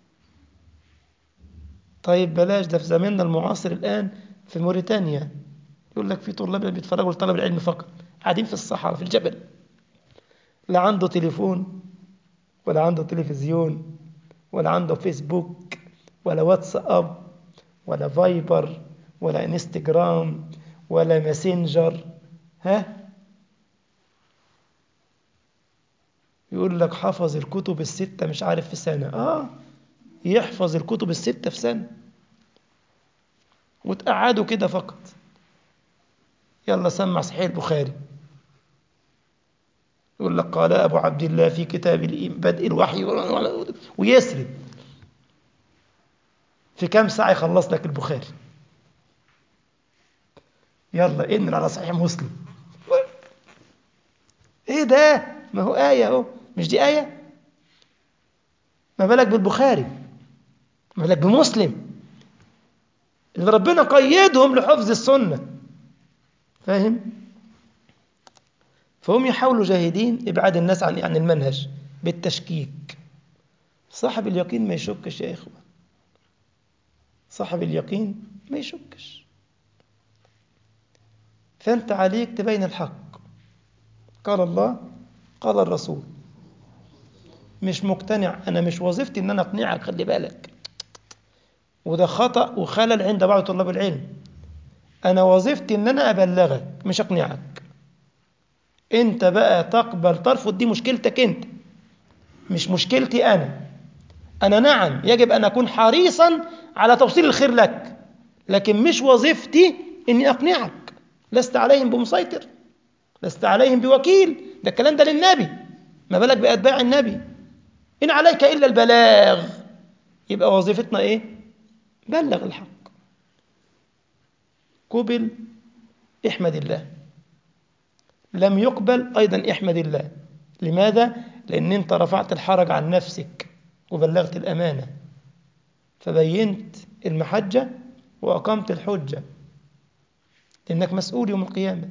طيب بلاش ده في زماننا المعاصر الآن في موريتانيا يقول لك في طلاب بيتفرجوا لطلب العلم فقط قاعدين في الصحراء في الجبل لا عنده تليفون ولا عنده تلفزيون ولا عنده فيسبوك ولا واتساب ولا فايبر ولا انستجرام ولا ماسنجر ها يقول لك حفظ الكتب الستة مش عارف في سنة آه يحفظ الكتب الستة في سنة وتقعدوا كده فقط يلا سمع صحيح البخاري يقول لك قال أبو عبد الله في كتاب بدء الوحي ويسرد في كام ساعة يخلص لك البخاري يلا إن على صحيح مسلم إيه ده ما هو آية أهو مش دي آية ما بالك بالبخاري ما بالك بمسلم اللي ربنا قيدهم لحفظ السنة فاهم فهم يحاولوا جاهدين إبعاد الناس عن عن المنهج بالتشكيك صاحب اليقين ما يشكش يا إخوة صاحب اليقين ما يشكش فأنت عليك تبين الحق قال الله قال الرسول مش مقتنع أنا مش وظيفتي إن أنا أقنعك خلي بالك وده خطأ وخلل عند بعض طلاب العلم أنا وظيفتي إن أنا أبلغك مش أقنعك أنت بقى تقبل ترفض دي مشكلتك أنت مش مشكلتي أنا أنا نعم يجب أن أكون حريصا على توصيل الخير لك لكن مش وظيفتي إني أقنعك لست عليهم بمسيطر لست عليهم بوكيل ده الكلام ده للنبي ما بالك بأتباع النبي إن عليك إلا البلاغ يبقى وظيفتنا إيه بلغ الحق قبل احمد الله لم يقبل أيضا احمد الله لماذا؟ لأن أنت رفعت الحرج عن نفسك وبلغت الأمانة فبينت المحجة وأقمت الحجة لأنك مسؤول يوم القيامة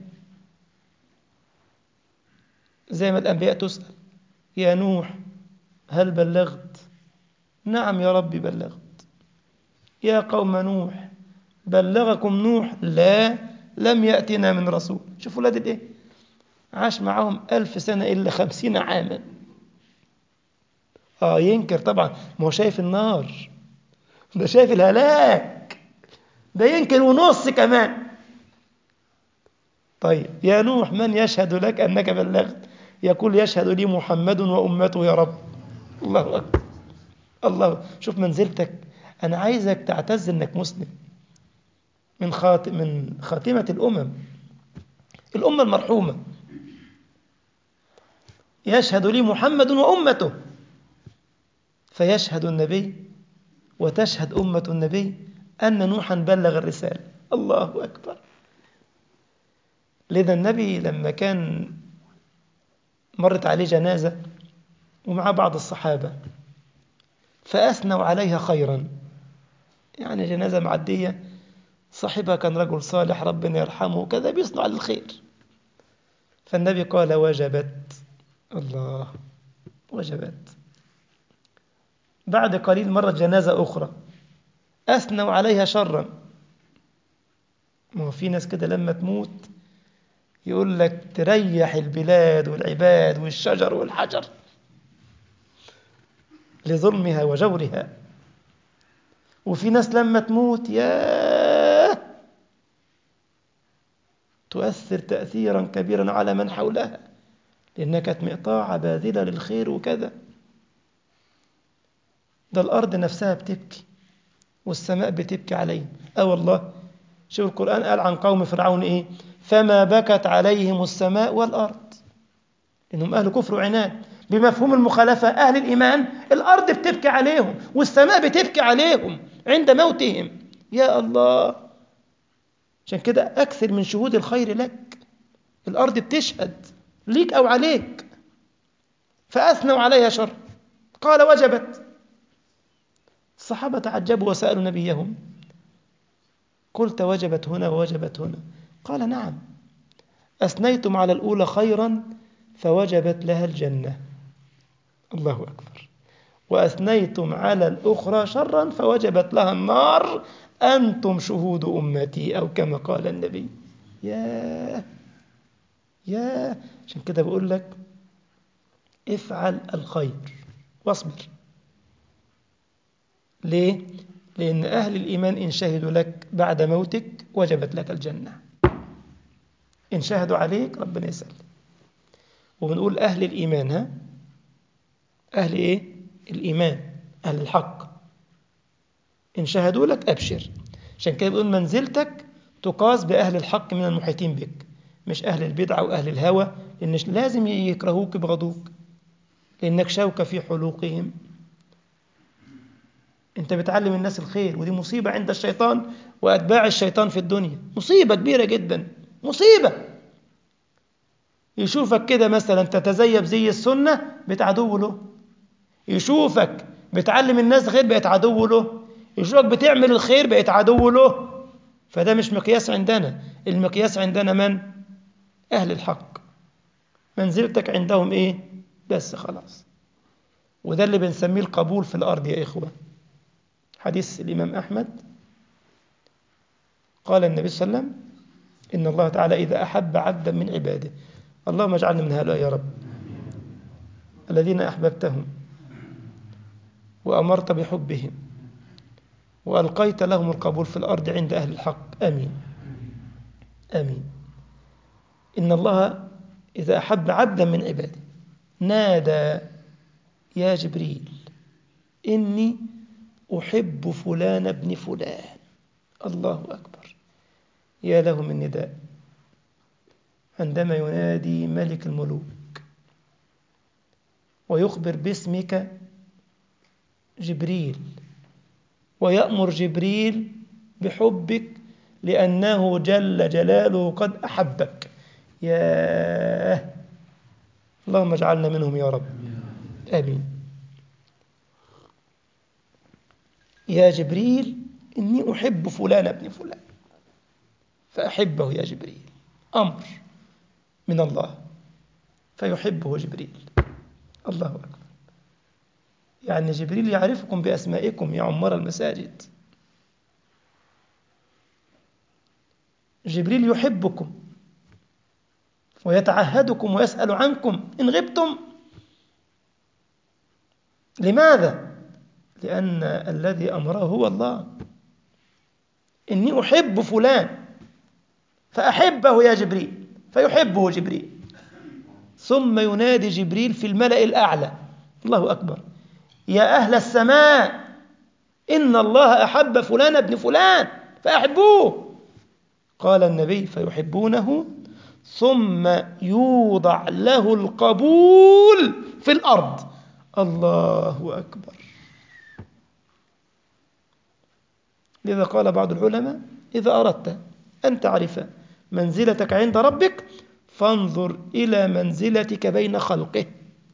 زي ما الأنبياء تسأل يا نوح هل بلغت؟ نعم يا ربي بلغت يا قوم نوح بلغكم نوح لا لم يأتنا من رسول شوفوا ولاد الايه عاش معهم ألف سنة إلا خمسين عاما آه ينكر طبعا ما هو شايف النار ده شايف الهلاك ده يمكن ونص كمان طيب يا نوح من يشهد لك أنك بلغت يقول يشهد لي محمد وأمته يا رب الله أكبر الله شوف منزلتك أنا عايزك تعتز أنك مسلم من خاتم من خاتمة الأمم الأمة المرحومة يشهد لي محمد وأمته فيشهد النبي وتشهد أمة النبي أن نوحا بلغ الرسالة الله أكبر لذا النبي لما كان مرت عليه جنازة ومع بعض الصحابة فأثنوا عليها خيرا يعني جنازة معدية صاحبها كان رجل صالح ربنا يرحمه وكذا بيصنع للخير فالنبي قال وجبت الله وجبت بعد قليل مرت جنازة أخرى أثنوا عليها شرا ما هو في ناس كده لما تموت يقول لك تريح البلاد والعباد والشجر والحجر لظلمها وجورها وفي ناس لما تموت يا تؤثر تأثيرا كبيرا على من حولها لأنها كانت مقطاعة باذلة للخير وكذا ده الأرض نفسها بتبكي والسماء بتبكي عليهم أه والله شوف القرآن قال عن قوم فرعون إيه فما بكت عليهم السماء والأرض إنهم أهل كفر وعناد بمفهوم المخالفة أهل الإيمان الأرض بتبكي عليهم والسماء بتبكي عليهم عند موتهم يا الله عشان كده أكثر من شهود الخير لك الأرض بتشهد ليك أو عليك فأثنوا عليها شر قال وجبت الصحابة تعجبوا وسألوا نبيهم قلت وجبت هنا ووجبت هنا قال نعم أثنيتم على الأولى خيرا فوجبت لها الجنة الله أكبر وأثنيتم على الأخرى شرا فوجبت لها النار أنتم شهود أمتي أو كما قال النبي يا يا عشان كده بقول لك افعل الخير واصبر ليه؟ لأن أهل الإيمان إن شهدوا لك بعد موتك وجبت لك الجنة إن شهدوا عليك ربنا يسأل وبنقول أهل الإيمان ها أهل إيه؟ الإيمان أهل الحق إن شهدوا لك أبشر عشان كده بيقول منزلتك تقاس بأهل الحق من المحيطين بك مش أهل البدعة وأهل الهوى لأن لازم يكرهوك يبغضوك لأنك شوكة في حلوقهم أنت بتعلم الناس الخير ودي مصيبة عند الشيطان وأتباع الشيطان في الدنيا مصيبة كبيرة جدا مصيبة يشوفك كده مثلا تتزيب زي السنة بتعدو له يشوفك بتعلم الناس خير بقت عدو له يشوفك بتعمل الخير بقت عدو له فده مش مقياس عندنا المقياس عندنا من أهل الحق منزلتك عندهم إيه بس خلاص وده اللي بنسميه القبول في الأرض يا إخوة حديث الإمام أحمد قال النبي صلى الله عليه وسلم إن الله تعالى إذا أحب عبدا من عباده اللهم اجعلنا من هؤلاء يا رب الذين أحببتهم وأمرت بحبهم وألقيت لهم القبول في الأرض عند أهل الحق آمين آمين إن الله إذا أحب عبدا من عباده نادى يا جبريل إني أحب فلان ابن فلان الله أكبر يا له من نداء عندما ينادي ملك الملوك ويخبر باسمك جبريل ويأمر جبريل بحبك لأنه جل جلاله قد أحبك يا اللهم اجعلنا منهم يا رب آمين يا جبريل إني أحب فلان ابن فلان فأحبه يا جبريل أمر من الله فيحبه جبريل الله أكبر يعني جبريل يعرفكم بأسمائكم يا عمار المساجد جبريل يحبكم ويتعهدكم ويسأل عنكم إن غبتم لماذا؟ لأن الذي أمره هو الله إني أحب فلان فأحبه يا جبريل فيحبه جبريل ثم ينادي جبريل في الملأ الأعلى الله أكبر يا أهل السماء إن الله أحب فلان ابن فلان فأحبوه قال النبي فيحبونه ثم يوضع له القبول في الأرض الله أكبر لذا قال بعض العلماء إذا أردت أن تعرف منزلتك عند ربك فانظر إلى منزلتك بين خلقه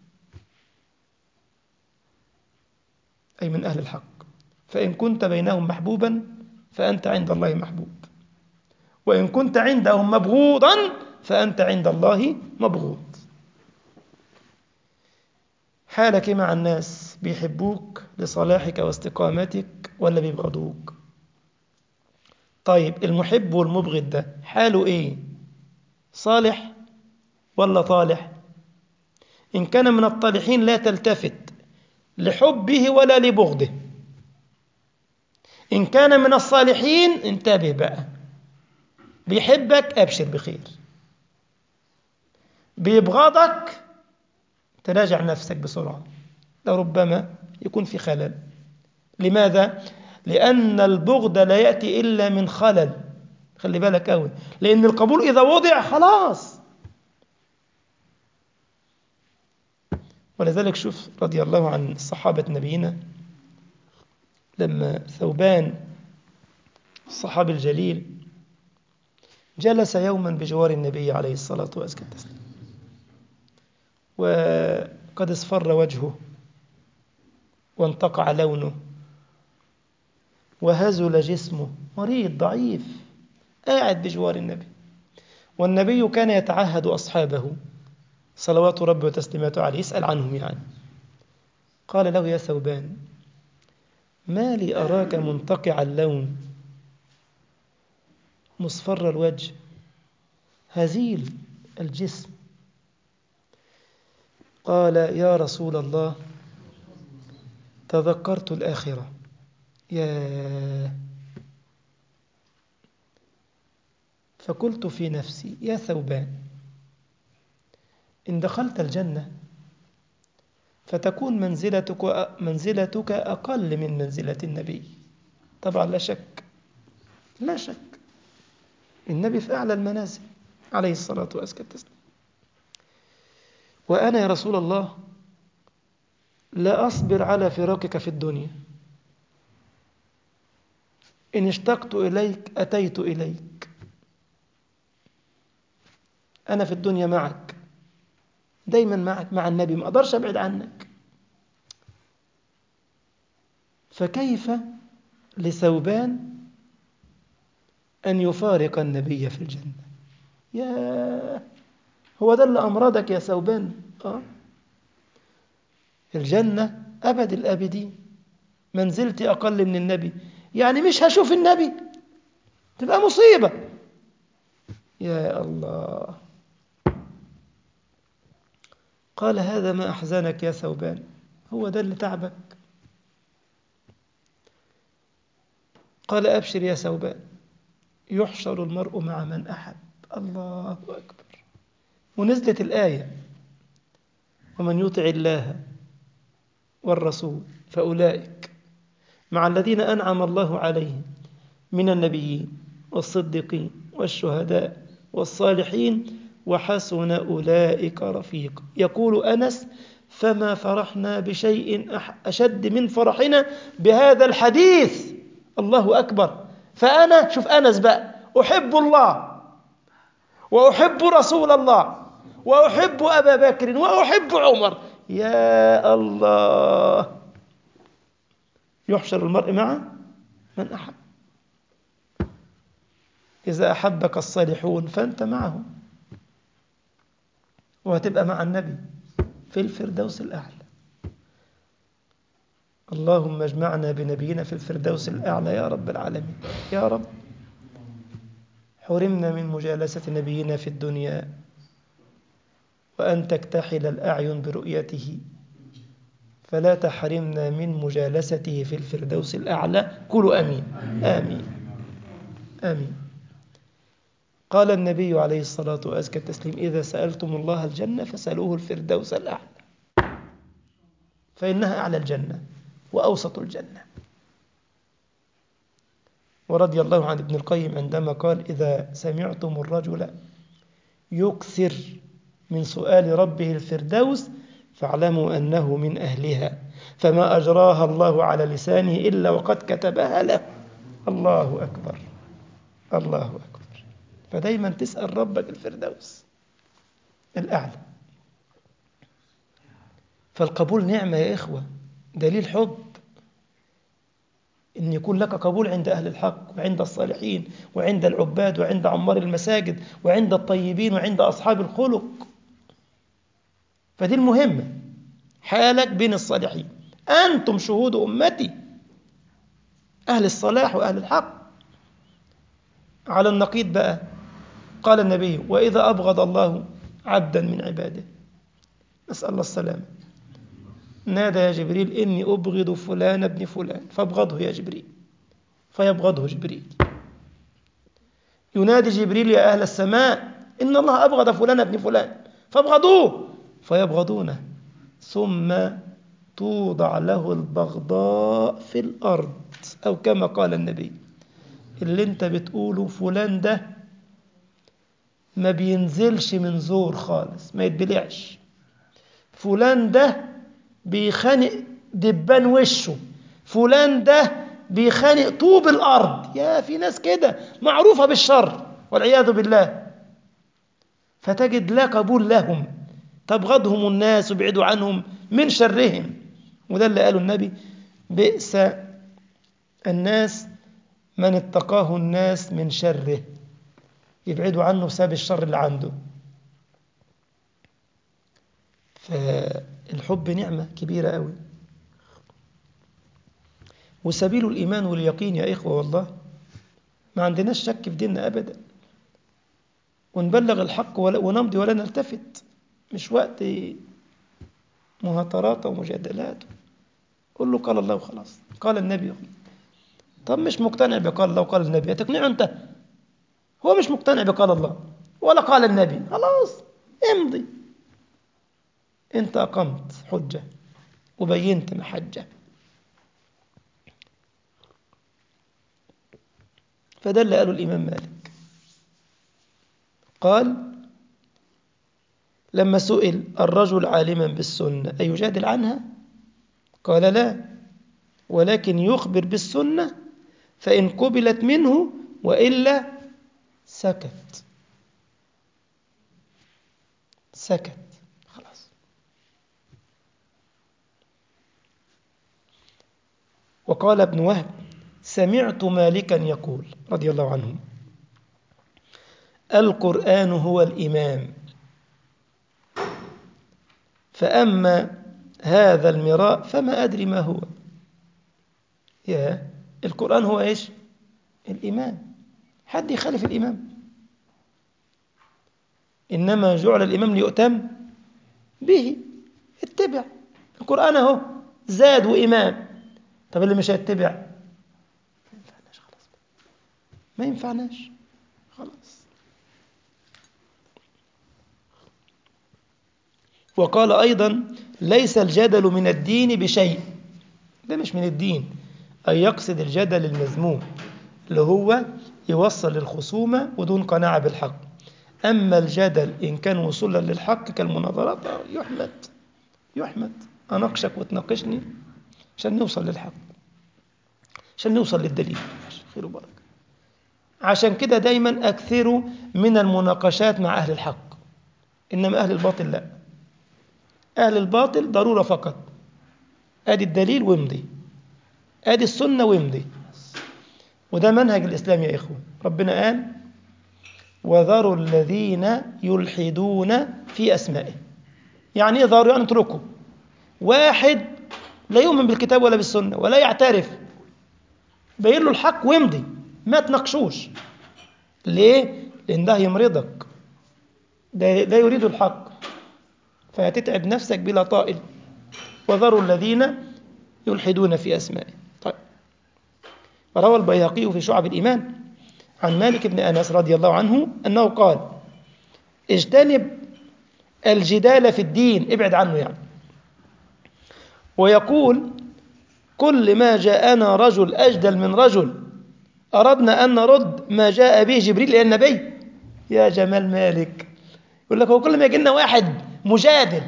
أي من أهل الحق فإن كنت بينهم محبوبا فأنت عند الله محبوب وإن كنت عندهم مبغوضا فأنت عند الله مبغوض حالك مع الناس بيحبوك لصلاحك واستقامتك ولا بيبغضوك طيب المحب والمبغض ده حاله ايه صالح ولا طالح إن كان من الطالحين لا تلتفت لحبه ولا لبغضه إن كان من الصالحين انتبه بقى بيحبك أبشر بخير بيبغضك تراجع نفسك بسرعة لربما يكون في خلل لماذا؟ لأن البغض لا يأتي إلا من خلل خلي بالك أوي لأن القبول إذا وضع خلاص ولذلك شوف رضي الله عن صحابة نبينا لما ثوبان الصحابي الجليل جلس يوما بجوار النبي عليه الصلاة والسلام وقد اصفر وجهه وانتقع لونه وهزل جسمه مريض ضعيف قاعد بجوار النبي والنبي كان يتعهد أصحابه صلوات ربي وتسليماته عليه يسأل عنهم يعني قال له يا ثوبان ما لي أراك منتقع اللون مصفر الوجه هزيل الجسم قال يا رسول الله تذكرت الآخرة يا فقلت في نفسي يا ثوبان إن دخلت الجنة فتكون منزلتك منزلتك أقل من منزلة النبي طبعا لا شك لا شك النبي في أعلى المنازل عليه الصلاة والسلام وأنا يا رسول الله لا أصبر على فراقك في الدنيا إن اشتقت إليك أتيت إليك أنا في الدنيا معك دايما معك مع النبي ما أقدرش أبعد عنك فكيف لثوبان أن يفارق النبي في الجنة يا هو ده اللي أمرضك يا ثوبان آه. الجنة أبد الآبدين منزلتي أقل من النبي يعني مش هشوف النبي تبقى مصيبة يا الله قال هذا ما أحزنك يا ثوبان هو ده اللي تعبك قال أبشر يا ثوبان يحشر المرء مع من أحب الله أكبر ونزلت الآية ومن يطع الله والرسول فأولئك مع الذين أنعم الله عليهم من النبيين والصديقين والشهداء والصالحين وحسن أولئك رفيق يقول أنس فما فرحنا بشيء أشد من فرحنا بهذا الحديث الله أكبر فأنا شوف أنس بقى أحب الله وأحب رسول الله وأحب أبا بكر وأحب عمر يا الله يحشر المرء مع من أحب إذا أحبك الصالحون فأنت معهم وهتبقى مع النبي في الفردوس الأعلى اللهم اجمعنا بنبينا في الفردوس الأعلى يا رب العالمين يا رب حرمنا من مجالسة نبينا في الدنيا وأن تكتحل الأعين برؤيته فلا تحرمنا من مجالسته في الفردوس الأعلى قولوا أمين آمين آمين قال النبي عليه الصلاة وأزكى التسليم إذا سألتم الله الجنة فسألوه الفردوس الأعلى فإنها أعلى الجنة وأوسط الجنة ورضي الله عن ابن القيم عندما قال إذا سمعتم الرجل يكثر من سؤال ربه الفردوس فاعلموا أنه من أهلها فما أجراها الله على لسانه إلا وقد كتبها له الله أكبر الله أكبر فدايما تسأل ربك الفردوس الأعلى فالقبول نعمة يا إخوة دليل حب إن يكون لك قبول عند أهل الحق وعند الصالحين وعند العباد وعند عمار المساجد وعند الطيبين وعند أصحاب الخلق فدي المهمة حالك بين الصالحين أنتم شهود أمتي أهل الصلاح وأهل الحق على النقيض بقى قال النبي وإذا أبغض الله عبدا من عباده نسأل الله السلامة نادى يا جبريل إني أبغض فلان ابن فلان فابغضه يا جبريل فيبغضه جبريل ينادي جبريل يا أهل السماء إن الله أبغض فلان ابن فلان فابغضوه فيبغضونه ثم توضع له البغضاء في الأرض أو كما قال النبي اللي انت بتقوله فلان ده ما بينزلش من زور خالص ما يتبلعش فلان ده بيخانق دبان وشه فلان ده بيخانق طوب الأرض يا في ناس كده معروفة بالشر والعياذ بالله فتجد لا قبول لهم تبغضهم الناس وبعدوا عنهم من شرهم وده اللي قاله النبي بئس الناس من اتقاه الناس من شره يبعدوا عنه بسبب الشر اللي عنده فالحب نعمة كبيرة قوي وسبيل الإيمان واليقين يا إخوة والله ما عندناش شك في ديننا أبدا ونبلغ الحق ونمضي ولا نلتفت مش وقت مهاترات ومجادلات قل له قال الله وخلاص قال النبي طب مش مقتنع بقال الله وقال النبي هتقنعه انت هو مش مقتنع بقال الله ولا قال النبي خلاص امضي انت اقمت حجه وبينت محجه فده اللي قاله الامام مالك قال لما سئل الرجل عالما بالسنه ايجادل عنها قال لا ولكن يخبر بالسنه فان قبلت منه والا سكت سكت خلاص وقال ابن وهب سمعت مالكا يقول رضي الله عنه القرآن هو الإمام فأما هذا المراء فما أدري ما هو يا القرآن هو إيش الإمام حد يخالف الإمام إنما جعل الإمام ليؤتم به اتبع القرآن اهو زاد وإمام طب اللي مش هيتبع ما ينفعناش خلاص ما ينفعناش خلاص وقال أيضا ليس الجدل من الدين بشيء ده مش من الدين أن يقصد الجدل المذموم اللي هو يوصل للخصومة ودون قناعة بالحق أما الجدل إن كان وصولا للحق كالمناظرات يحمد يحمد أناقشك وتناقشني عشان نوصل للحق عشان نوصل للدليل خير وبركة عشان كده دايما أكثروا من المناقشات مع أهل الحق إنما أهل الباطل لا أهل الباطل ضرورة فقط أدي الدليل وامضي أدي السنة وامضي وده منهج الإسلام يا إخوة ربنا قال وذروا الذين يلحدون في أسمائه يعني إيه ذروا يعني اتركوا واحد لا يؤمن بالكتاب ولا بالسنة ولا يعترف بين له الحق وامضي ما تناقشوش ليه؟ لأن ده يمرضك ده, ده يريد الحق فهتتعب نفسك بلا طائل وذروا الذين يلحدون في أسمائه طيب روى البيهقي في شعب الإيمان عن مالك بن أنس رضي الله عنه أنه قال اجتنب الجدال في الدين ابعد عنه يعني ويقول كل ما جاءنا رجل أجدل من رجل أردنا أن نرد ما جاء به جبريل إلى النبي يا جمال مالك يقول لك هو كل ما يجي لنا واحد مجادل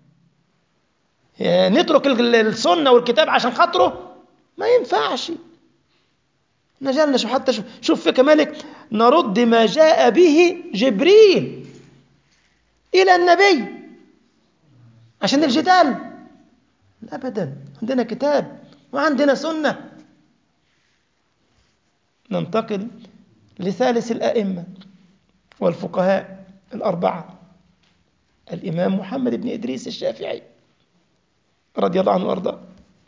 يعني نترك السنة والكتاب عشان خاطره ما ينفعش نجلنا شوف حتى شوف, شوف فيك مالك نرد ما جاء به جبريل إلى النبي عشان الجدال أبدا عندنا كتاب وعندنا سنة ننتقل لثالث الأئمة والفقهاء الأربعة الإمام محمد بن إدريس الشافعي رضي الله عنه وأرضاه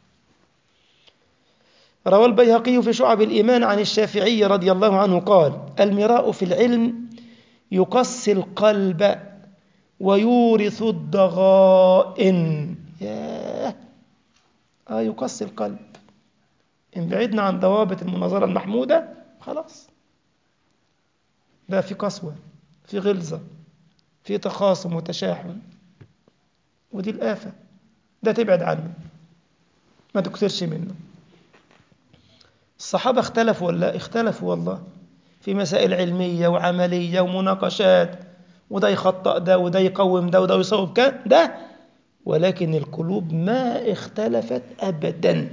روى البيهقي في شعب الإيمان عن الشافعي رضي الله عنه قال المراء في العلم يقسي القلب ويورث الضغائن ياه آه يقسي القلب إن بعدنا عن ضوابط المناظرة المحمودة خلاص ده في قسوة في غلظة في تخاصم وتشاحن ودي الآفة ده تبعد عنه ما تكثرش منه الصحابة اختلفوا ولا اختلفوا والله في مسائل علمية وعملية ومناقشات وده يخطأ ده وده يقوم ده وده يصوب كان ده ولكن القلوب ما اختلفت أبدا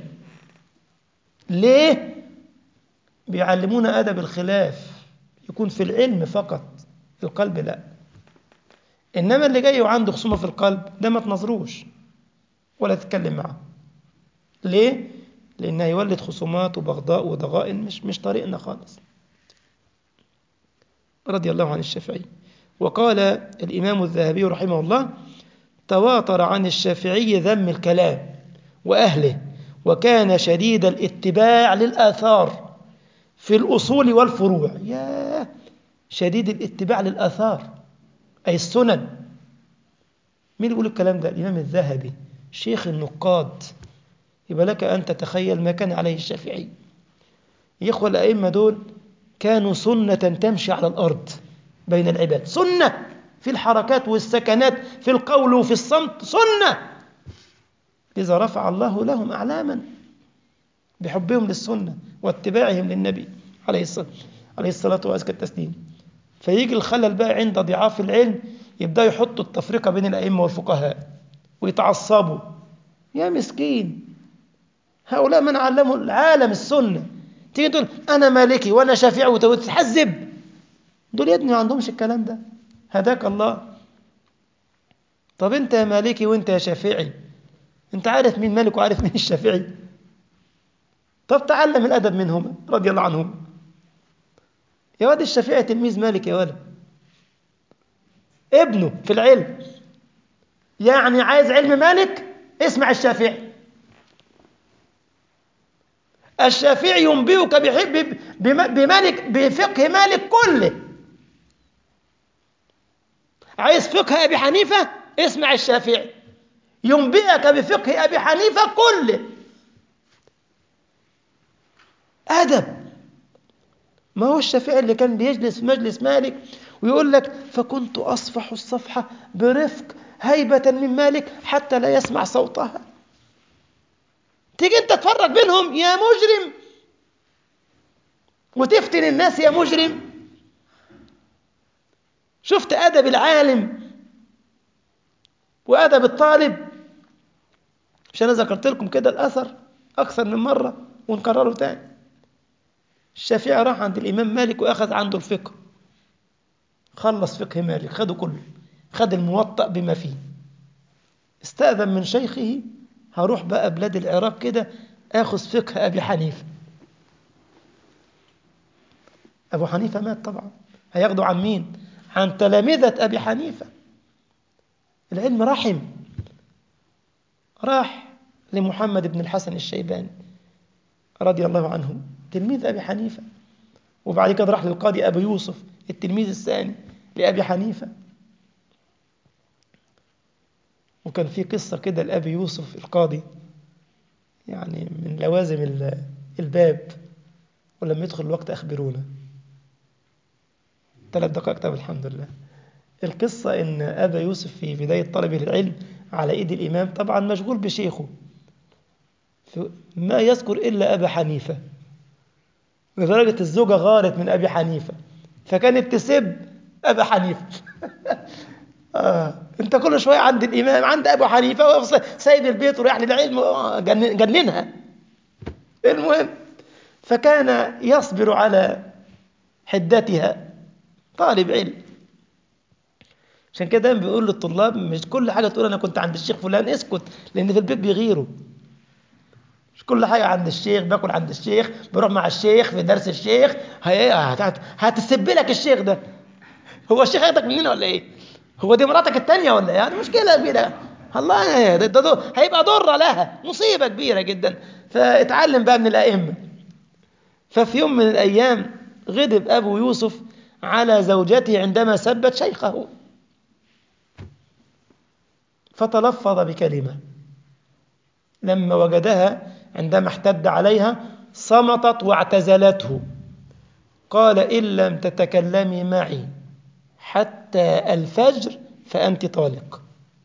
ليه؟ بيعلمونا أدب الخلاف يكون في العلم فقط القلب لا إنما اللي جاي وعنده خصومة في القلب ده ما تنظروش ولا تتكلم معه ليه؟ لأنه يولد خصومات وبغضاء وضغائن مش مش طريقنا خالص رضي الله عن الشافعي وقال الإمام الذهبي رحمه الله تواتر عن الشافعي ذم الكلام وأهله وكان شديد الاتباع للآثار في الأصول والفروع يا شديد الاتباع للآثار أي السنن مين يقول الكلام ده الإمام الذهبي شيخ النقاد يبقى لك أن تتخيل ما كان عليه الشافعي يخوى الأئمة دول كانوا سنة تمشي على الأرض بين العباد سنة في الحركات والسكنات في القول وفي الصمت سنة إذا رفع الله لهم أعلاما بحبهم للسنة واتباعهم للنبي عليه الصلاة عليه الصلاة وأزكى التسليم فيجي الخلل بقى عند ضعاف العلم يبدأوا يحطوا التفرقة بين الأئمة والفقهاء ويتعصبوا يا مسكين هؤلاء من علموا العالم السنة تيجي تقول أنا مالكي وأنا شافعي وتتحزب دول يا ابني ما عندهمش الكلام ده هداك الله طب أنت يا مالكي وأنت يا شافعي أنت عارف مين مالك وعارف مين الشافعي طب تعلم الأدب منهما رضي الله عنهم يا واد الشافعي تلميذ مالك يا ولد ابنه في العلم يعني عايز علم مالك اسمع الشافعي الشافعي ينبئك بحب بمالك بفقه مالك كله عايز فقه ابي حنيفه اسمع الشافعي ينبئك بفقه ابي حنيفه كله ادب ما هو الشافعي اللي كان بيجلس في مجلس مالك ويقول لك فكنت اصفح الصفحه برفق هيبه من مالك حتى لا يسمع صوتها تيجي انت تفرق بينهم يا مجرم وتفتن الناس يا مجرم شفت ادب العالم وادب الطالب مش انا ذكرت لكم كده الاثر اكثر من مره ونكرره تاني الشافعي راح عند الامام مالك واخذ عنده الفقه خلص فقه مالك خده كله خد الموطأ بما فيه استأذن من شيخه هروح بقى بلاد العراق كده اخذ فقه ابي حنيفه ابو حنيفه مات طبعا هياخدوا عن مين عن تلامذه ابي حنيفه العلم رحم راح لمحمد بن الحسن الشيباني رضي الله عنه تلميذ ابي حنيفه وبعد كده راح للقاضي ابو يوسف التلميذ الثاني لابي حنيفه وكان في قصة كده لأبي يوسف القاضي يعني من لوازم الباب ولما يدخل الوقت أخبرونا ثلاث دقائق طب الحمد لله القصة إن أبا يوسف في بداية طلبه للعلم على إيد الإمام طبعا مشغول بشيخه ما يذكر إلا أبا حنيفة لدرجة الزوجة غارت من أبي حنيفة فكانت تسب أبا حنيفة آه. انت كل شويه عند الامام عند ابو حنيفه سايب البيت ورايح للعلم جننها المهم فكان يصبر على حدتها طالب علم عشان كده دايما بيقول للطلاب مش كل حاجه تقول انا كنت عند الشيخ فلان اسكت لان في البيت بيغيروا مش كل حاجه عند الشيخ باكل عند الشيخ بروح مع الشيخ في درس الشيخ هتسب لك الشيخ ده هو الشيخ هياخدك مننا ولا ايه هو دي مراتك التانية ولا ايه؟ يعني مشكلة كبيرة الله ده, ده هيبقى ضرة لها مصيبة كبيرة جدا فاتعلم بقى من الأئمة ففي يوم من الأيام غضب أبو يوسف على زوجته عندما سبت شيخه فتلفظ بكلمة لما وجدها عندما احتد عليها صمتت واعتزلته قال إن لم تتكلمي معي حتى الفجر فأنت طالق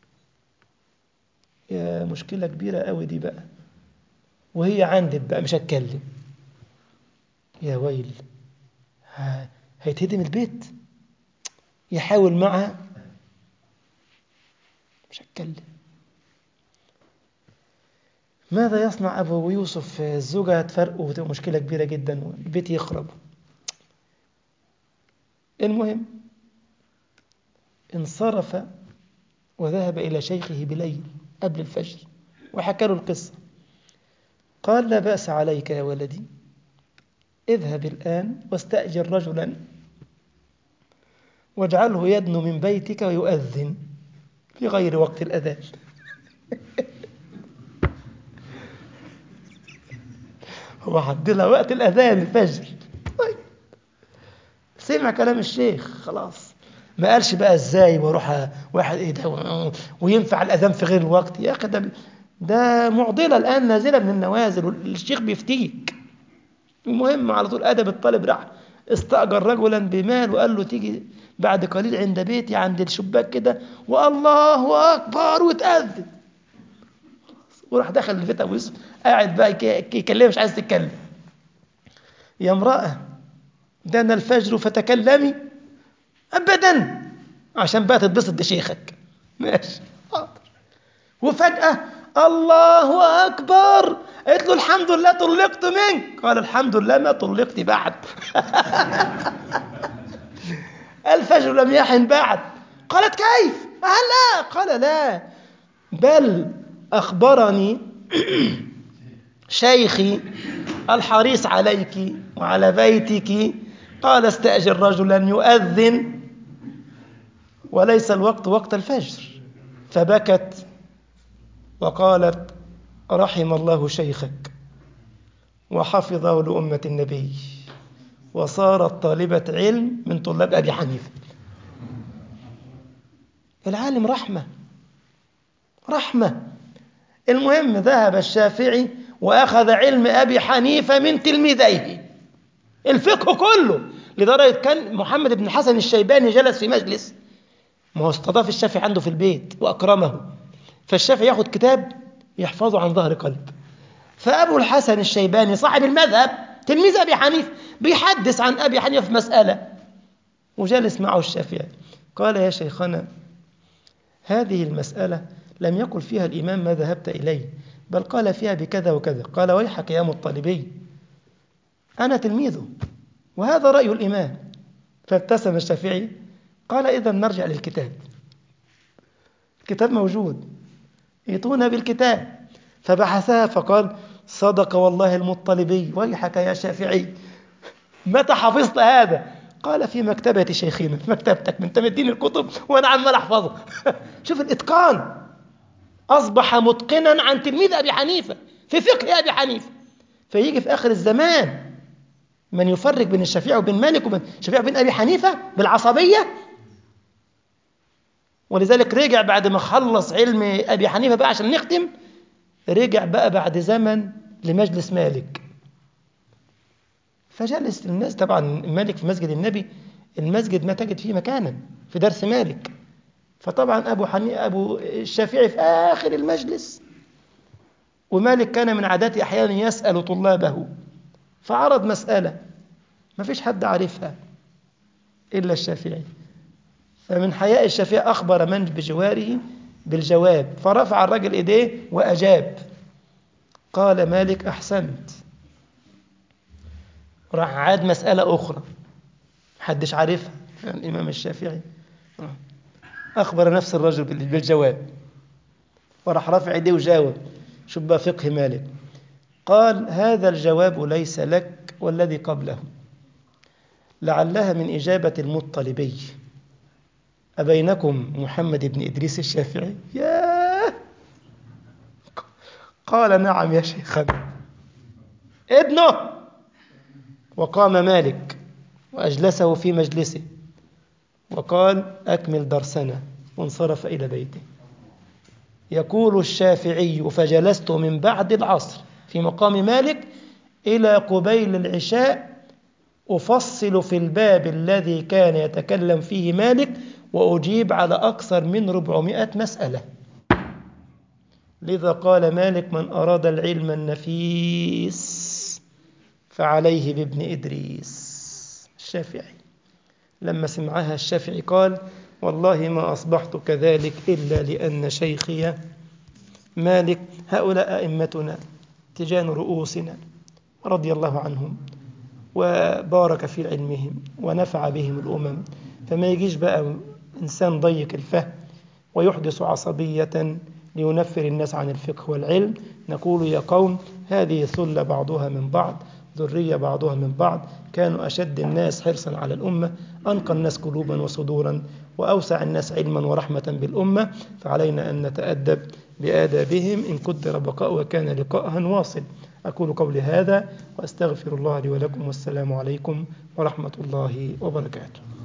يا مشكلة كبيرة قوي دي بقى وهي عندك بقى مش هتكلم يا ويل هيتهدم البيت يحاول معها مش هتكلم ماذا يصنع أبو يوسف الزوجة هتفرقه وتبقى مشكلة كبيرة جدا والبيت يخرب المهم انصرف وذهب إلى شيخه بليل قبل الفجر وحكى له القصة قال لا بأس عليك يا ولدي اذهب الآن واستأجر رجلا واجعله يدنو من بيتك ويؤذن في غير وقت الأذان هو حد لها وقت الأذان الفجر طيب سيب سمع كلام الشيخ خلاص ما قالش بقى ازاي واروح واحد ايه ده وينفع الاذان في غير الوقت يا اخي ده ده معضله الان نازله من النوازل والشيخ بيفتيك المهم على طول ادب الطالب راح استاجر رجلا بمال وقال له تيجي بعد قليل عند بيتي عند الشباك كده والله اكبر وتاذن وراح دخل البيت ابو يوسف قاعد بقى يكلمها مش عايز تتكلم يا امراه دنا الفجر فتكلمي ابدا عشان بقى تتبسط بشيخك ماشي حاضر وفجاه الله اكبر قلت له الحمد لله طلقت منك قال الحمد لله ما طلقت بعد الفجر لم يحن بعد قالت كيف هل لا قال لا بل أخبرني شيخي الحريص عليك وعلى بيتك قال استأجر رجلا يؤذن وليس الوقت وقت الفجر فبكت وقالت رحم الله شيخك وحفظه لأمة النبي وصارت طالبة علم من طلاب أبي حنيفة العالم رحمة رحمة المهم ذهب الشافعي وأخذ علم أبي حنيفة من تلميذيه الفقه كله لدرجة كان محمد بن الحسن الشيباني جلس في مجلس ما هو استضاف الشافعي عنده في البيت وأكرمه فالشافعي ياخد كتاب يحفظه عن ظهر قلب فأبو الحسن الشيباني صاحب المذهب تلميذ أبي حنيفة بيحدث عن أبي حنيفة في مسألة وجالس معه الشافعي قال يا شيخنا هذه المسألة لم يقل فيها الإمام ما ذهبت إليه بل قال فيها بكذا وكذا قال ويحك يا مطلبي أنا تلميذه وهذا رأي الإمام فابتسم الشافعي قال إذا نرجع للكتاب الكتاب موجود ائتونا بالكتاب فبحثها فقال صدق والله المطلبي ويحك يا شافعي متى حفظت هذا قال في مكتبة شيخنا في مكتبتك من تمدين الكتب وأنا عمال أحفظها شوف الإتقان أصبح متقنا عن تلميذ أبي حنيفة في فقه أبي حنيفة فيجي في آخر الزمان من يفرق بين الشافعي وبين مالك وبين الشافعي وبين أبي حنيفة بالعصبية ولذلك رجع بعد ما خلص علم أبي حنيفة بقى عشان نختم رجع بقى بعد زمن لمجلس مالك فجلس الناس طبعا مالك في مسجد النبي المسجد ما تجد فيه مكانا في درس مالك فطبعا أبو حني أبو الشافعي في آخر المجلس ومالك كان من عاداته أحيانا يسأل طلابه فعرض مسألة ما فيش حد عارفها إلا الشافعي فمن حياء الشافعي أخبر من بجواره بالجواب فرفع الرجل إيديه وأجاب قال مالك أحسنت راح عاد مسألة أخرى محدش عارفها الإمام الشافعي أخبر نفس الرجل بالجواب وراح رافع ايديه وجاوب شوف بقى فقه مالك قال هذا الجواب ليس لك والذي قبله لعلها من إجابة المطلبي أبينكم محمد بن إدريس الشافعي ياه قال نعم يا شيخنا ابنه وقام مالك وأجلسه في مجلسه وقال أكمل درسنا وانصرف إلى بيته يقول الشافعي فجلست من بعد العصر في مقام مالك إلى قبيل العشاء أفصل في الباب الذي كان يتكلم فيه مالك وأجيب على أكثر من ربعمائة مسألة لذا قال مالك من أراد العلم النفيس فعليه بابن إدريس الشافعي لما سمعها الشافعي قال والله ما أصبحت كذلك إلا لأن شيخي مالك هؤلاء أئمتنا تجان رؤوسنا رضي الله عنهم وبارك في علمهم ونفع بهم الأمم فما يجيش بقى إنسان ضيق الفهم ويحدث عصبية لينفر الناس عن الفقه والعلم نقول يا قوم هذه ثلة بعضها من بعض ذرية بعضها من بعض كانوا أشد الناس حرصا على الأمة أنقى الناس قلوبا وصدورا وأوسع الناس علما ورحمة بالأمة فعلينا أن نتأدب بآدابهم إن قدر بقاء وكان لقاء واصل أقول قولي هذا وأستغفر الله لي ولكم والسلام عليكم ورحمة الله وبركاته